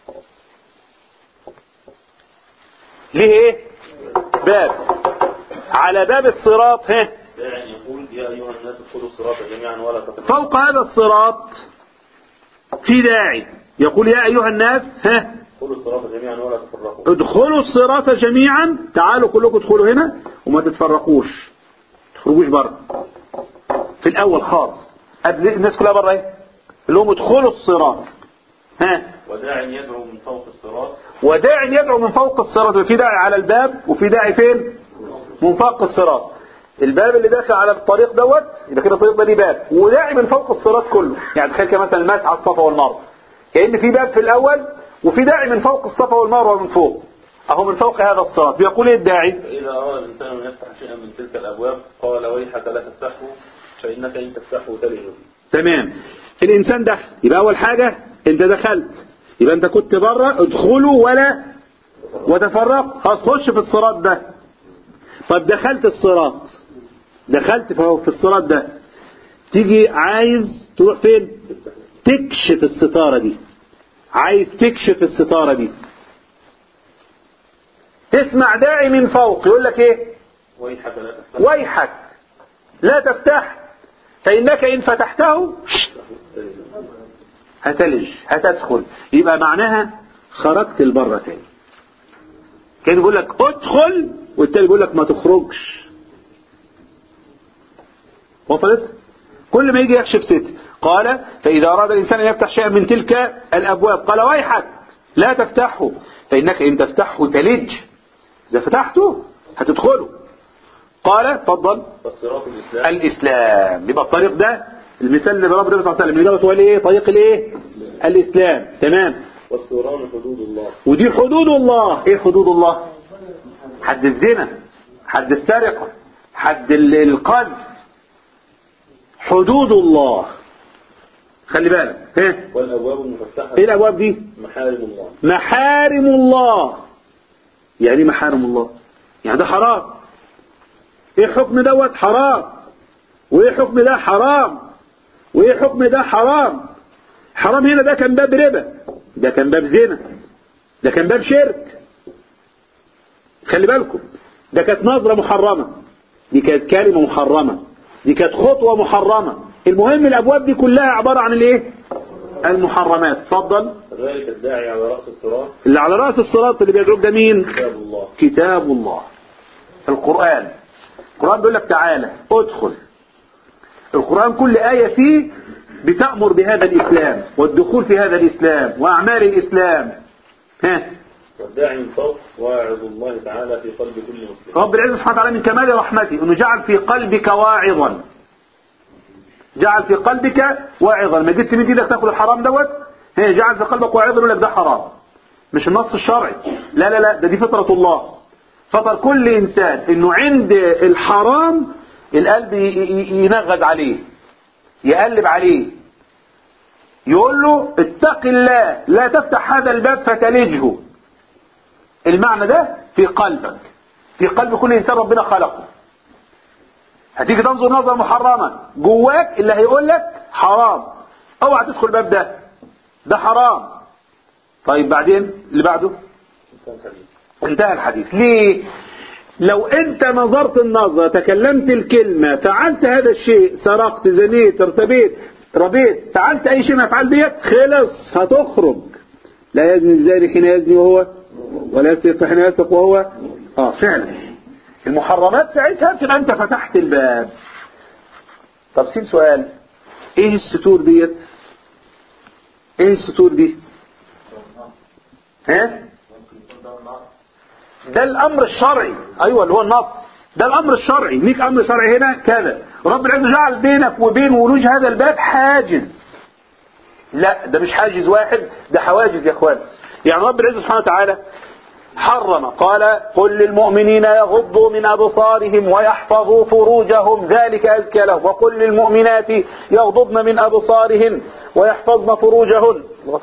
ليه ايه باب على باب الصراط ها داع يقول يا أيها الناس ادخلوا الصراط جميعا ولا تفرقوا فوق هذا الصراط في داعي يقول يا ايها الناس ها ادخلوا الصراط جميعا ولا تفرقوا ادخلوا الصراط جميعا تعالوا كلكم ادخلوا هنا وما تتفرقوش تخرجوش بره في الاول خالص قبل الناس كلها بره ايه اللي هم ادخلوا الصراط ها وداع يدعو من فوق الصراط وداع يدعو من فوق الصراط في داعي على الباب وفي داعي فين من فوق الصراط الباب اللي داخل على الطريق دوت يبقى كده الطريق ده ليه باب وداعي من فوق الصراط كله يعني تخيل كده مثلا المسح على الصفا والمروه كأن في باب في الاول وفي داعي من فوق الصفا والمروه من فوق اهو من فوق هذا الصراط بيقول ايه الداعي فإذا أراد الإنسان أن يفتح شيئا من تلك الأبواب قال ويحك لا تفتحه فإنك إن تفتحه تلج تمام الانسان دخل يبقى اول حاجة انت دخلت يبقى انت كنت بره ادخلوا ولا وتفرق خلاص خش في الصراط ده طب دخلت الصراط دخلت في في الصراط ده تيجي عايز تروح فين تكشف الستارة دي عايز تكشف الستارة دي تسمع داعي من فوق يقول لك ايه ويحك لا تفتحه ويحك لا تفتح فإنك إن فتحته هتلج هتدخل يبقى معناها خرجت لبره تاني كان يقول لك ادخل والتاني يقول لك ما تخرجش وصلت كل ما يجي يكشف ست قال فإذا أراد الإنسان أن يفتح شيئا من تلك الأبواب قال ويحك لا تفتحه فإنك إن تفتحه تلج إذا فتحته هتدخله قال اتفضل فالصراط الإسلام الإسلام يبقى الطريق ده المثال اللي ضربه النبي صلى الله عليه وسلم اللي هو الايه طريق الايه الإسلام تمام والسوران حدود الله ودي حدود الله ايه حدود الله حد الزنا حد السرقة حد ال- القذف حدود الله خلي بالك ايه والأبواب المفتحة ايه الابواب دي محارم الله محارم الله يعني إيه محارم الله يعني ده حرام ايه حكم دوت حرام وايه حكم ده حرام وايه حكم ده حرام حرام هنا ده كان باب ربا ده كان باب زنا ده كان باب شرك خلي بالكم ده كانت نظرة محرمة دي كانت كلمة محرمة دي كانت خطوة محرمة المهم الأبواب دي كلها عبارة عن الايه المحرمات اتفضل ذلك الداعي على رأس الصراط اللي على رأس الصراط اللي بيدعوك ده مين كتاب الله كتاب الله القرآن القرآن بيقول لك تعالى ادخل القرآن كل آية فيه بتأمر بهذا الإسلام والدخول في هذا الإسلام وأعمال الإسلام ها والداعي من فوق واعظ الله تعالى في قلب كل مسلم رب العزة سبحانه وتعالى من كمال رحمته أنه جعل في قلبك واعظا جعل في قلبك واعظا ما جيت تمد ايدك تاكل الحرام دوت هي جعل في قلبك واعظا يقول لك ده حرام مش النص الشرعي لا لا لا ده دي فطرة الله فطر كل إنسان إنه عند الحرام القلب ي- ي- ينغز عليه يقلب عليه يقول له اتق الله لا تفتح هذا الباب فتلجه المعنى ده في قلبك في قلب كل انسان ربنا خلقه هتيجي تنظر نظرة محرمة جواك اللي هيقول لك حرام اوعى تدخل الباب ده ده حرام طيب بعدين اللي بعده انتهى الحديث ليه لو انت نظرت النظرة تكلمت الكلمة فعلت هذا الشيء سرقت زنيت ارتبيت ربيت فعلت اي شيء من الافعال ديت خلص هتخرج لا يزني الزاني حين يزني وهو ولا يسرق حين يسرق وهو اه فعلا المحرمات ساعتها تبقى انت فتحت الباب طب سين سؤال ايه الستور ديت ايه الستور دي ها ده الامر الشرعي ايوه اللي هو النص ده الامر الشرعي ليك امر شرعي هنا كذا رب العزة جعل بينك وبين ولوج هذا الباب حاجز لا ده مش حاجز واحد ده حواجز يا اخوان يعني رب العزة سبحانه وتعالى حرم قال قل للمؤمنين يغضوا من أبصارهم ويحفظوا فروجهم ذلك أزكى لهم وقل للمؤمنات يغضضن من أبصارهن ويحفظن فروجهن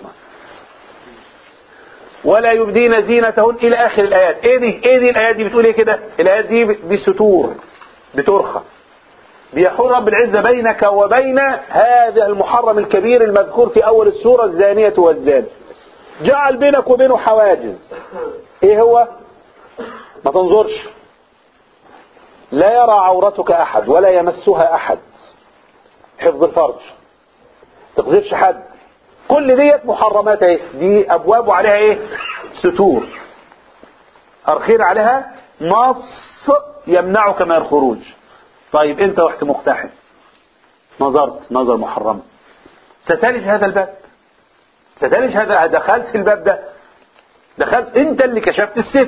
ولا يبدين زينتهن إلى آخر الآيات إيه دي إيه دي الآيات دي بتقول إيه كده الآيات دي دي ستور بترخى بيحول رب العزة بينك وبين هذا المحرم الكبير المذكور في أول السورة الزانية والزاني جعل بينك وبينه حواجز ايه هو ما تنظرش لا يرى عورتك احد ولا يمسها احد حفظ الفرج تقذفش حد كل ديت محرمات ايه دي ابواب عليها ايه ستور ارخين عليها نص يمنعك من الخروج طيب انت رحت مقتحم نظرت نظر محرم ستلج هذا الباب ستلج هذا دخلت في الباب ده دخلت انت اللي كشفت الستر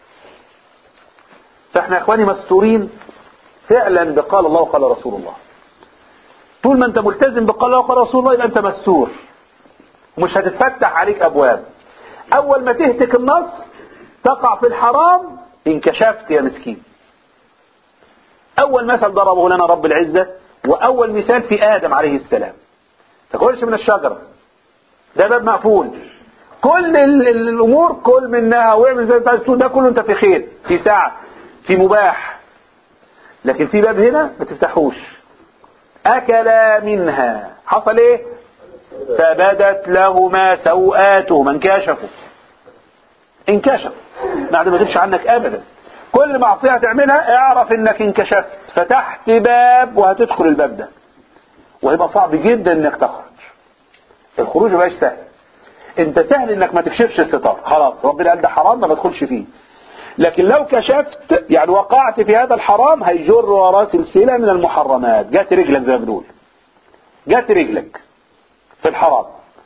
فاحنا يا اخواني مستورين فعلا بقال الله وقال رسول الله طول ما انت ملتزم بقال الله وقال رسول الله يبقى انت مستور ومش هتتفتح عليك ابواب اول ما تهتك النص تقع في الحرام انكشفت يا مسكين اول مثل ضربه لنا رب العزة واول مثال في ادم عليه السلام تاكلش من الشجرة ده باب مقفول كل ال- ال- الامور كل منها واعمل زي ما انت عايز تقول ده كله انت في خير في ساعة في مباح لكن في باب هنا ما تفتحوش اكلا منها حصل ايه فبدت لهما سوآتهما انكشفوا انكشف بعد ما تمشي عنك ابدا كل معصية تعملها اعرف انك انكشفت فتحت باب وهتدخل الباب ده وهيبقى صعب جدا انك تخرج الخروج مبقاش سهل انت سهل انك ما تكشفش الستار خلاص ربنا قال ده حرام ما تدخلش فيه لكن لو كشفت يعني وقعت في هذا الحرام هيجر وراه سلسلة من المحرمات جات رجلك زي ما بنقول جات رجلك في الحرام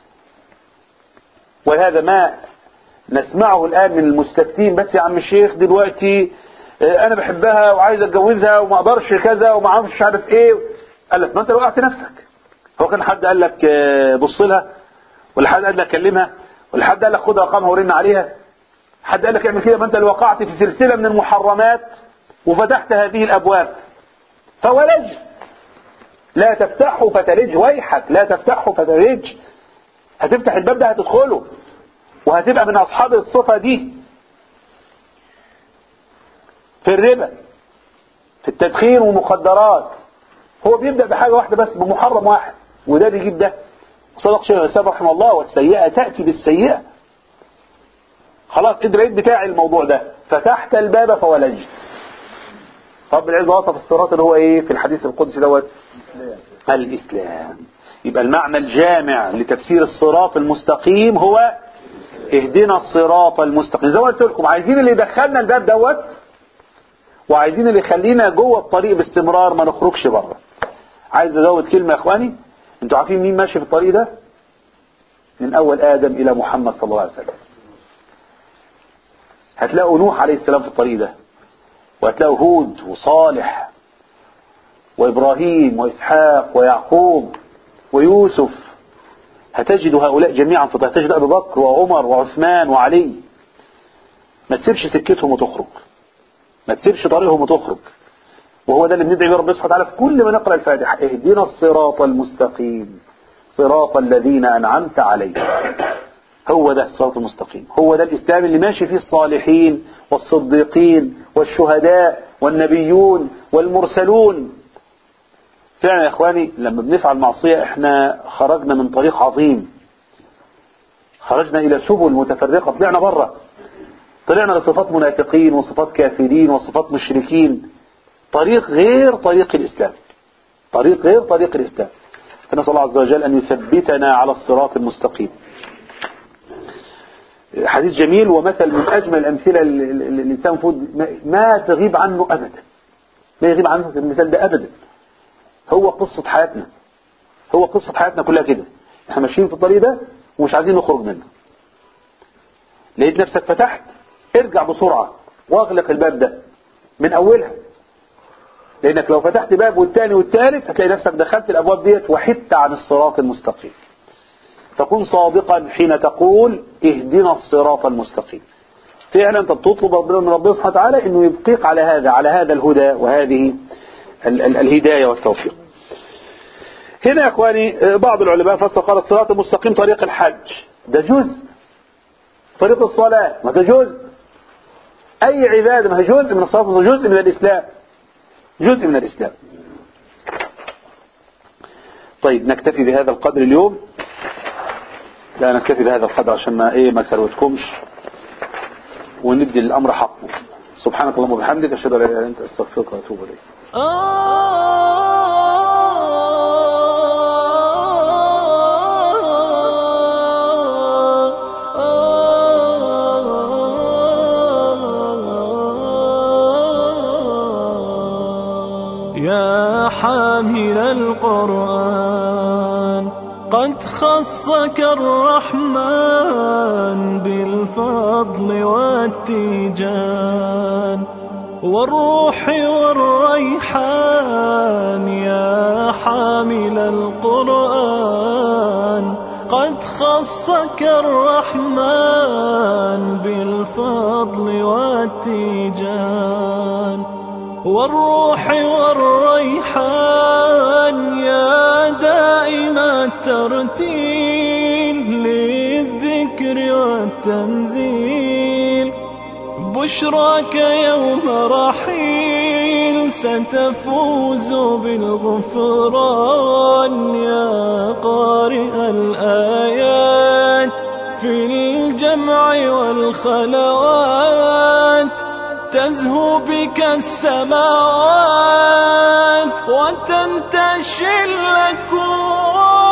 وهذا ما نسمعه الآن من المستفتين بس يا عم الشيخ دلوقتي آه، أنا بحبها وعايز أتجوزها وما أقدرش كذا وما أعرفش مش عارف إيه قال لك ما أنت وقعت نفسك هو كان حد قال لك آه، بص لها ولا حد قال لك كلمها ولا حد قال لك خد رقمها ورن عليها حد قال لك اعمل كده ما أنت اللي وقعت في سلسلة من المحرمات وفتحت هذه الأبواب فولج لا تفتحه فتلج ويحك لا تفتحه فتلج هتفتح الباب ده هتدخله وهتبقى من أصحاب الصفة دي في الربا في التدخين والمخدرات هو بيبدأ بحاجة واحدة بس بمحرم واحد وده بيجيب ده صدق شيخ الإسلام رحمه الله والسيئة تأتي بالسيئة خلاص انت بقيت بتاع الموضوع ده فتحت الباب فولجت رب العزة وصف الصراط اللي هو ايه في الحديث القدسي دوت الإسلام يبقى المعنى الجامع لتفسير الصراط المستقيم هو اهدنا الصراط المستقيم زي ما قلت لكم عايزين اللي يدخلنا الباب دوت وعايزين اللي يخلينا جوه الطريق باستمرار ما نخرجش بره عايز ازود كلمه يا اخواني انتوا عارفين مين ماشي في الطريق ده من اول ادم الى محمد صلى الله عليه وسلم هتلاقوا نوح عليه السلام في الطريق ده وهتلاقوا هود وصالح وابراهيم واسحاق ويعقوب ويوسف هتجد هؤلاء جميعا في هتجد ابي بكر وعمر وعثمان وعلي ما تسيبش سكتهم وتخرج ما تسيبش طريقهم وتخرج وهو ده اللي بندعي بيه ربنا سبحانه وتعالى في كل ما نقرا الفاتحه اهدنا الصراط المستقيم صراط الذين أنعمت عليهم هو ده الصراط المستقيم هو ده الإسلام اللي ماشي فيه الصالحين والصديقين والشهداء والنبيون والمرسلون فعلا يا إخواني لما بنفعل معصية إحنا خرجنا من طريق عظيم خرجنا إلى سبل متفرقة طلعنا بره طلعنا لصفات منافقين وصفات كافرين وصفات مشركين طريق غير طريق الإسلام طريق غير طريق الإسلام فنسأل الله عز وجل أن يثبتنا على الصراط المستقيم حديث جميل ومثل من أجمل الأمثلة اللي اللي الإنسان المفروض ما- ما تغيب عنه أبدا ما يغيب عنه المثال ده أبدا هو قصة حياتنا هو قصة حياتنا كلها كده احنا ماشيين في الطريق ده ومش عايزين نخرج منه لقيت نفسك فتحت ارجع بسرعة واغلق الباب ده من أولها لأنك لو فتحت باب والتاني والتالت هتلاقي نفسك دخلت الأبواب ديت وحدت عن الصراط المستقيم فكن صادقا حين تقول اهدنا الصراط المستقيم فعلا انت بتطلب ربنا من ربنا سبحانه وتعالى انه يبقيك على هذا على هذا الهدى وهذه ال ال الهداية والتوفيق هنا يا اخواني آه، بعض العلماء فسر قال الصراط المستقيم طريق الحج ده جزء طريق الصلاة ما ده جزء اي عبادة ما هي جزء من الصلاة المستقيم، جزء من الاسلام جزء من الاسلام طيب نكتفي بهذا القدر اليوم لا نكتفي بهذا القدر عشان ما ايه ما كروتكمش وندي الامر حقه سبحانك اللهم وبحمدك اشهد ان لا اله الا انت استغفرك واتوب اليك يا حامل القرآن قد خصك الرحمن بالفضل والتيجان والروح والريحان يا حامل القرآن قد خصك الرحمن بالفضل والتيجان والروح والريحان يا دائم الترتيل للذكر والتنزيل بشراك يوم رحيل ستفوز بالغفران يا قارئ الآيات في الجمع والخلوات تزهو بك السماوات وتنتشي الأكوان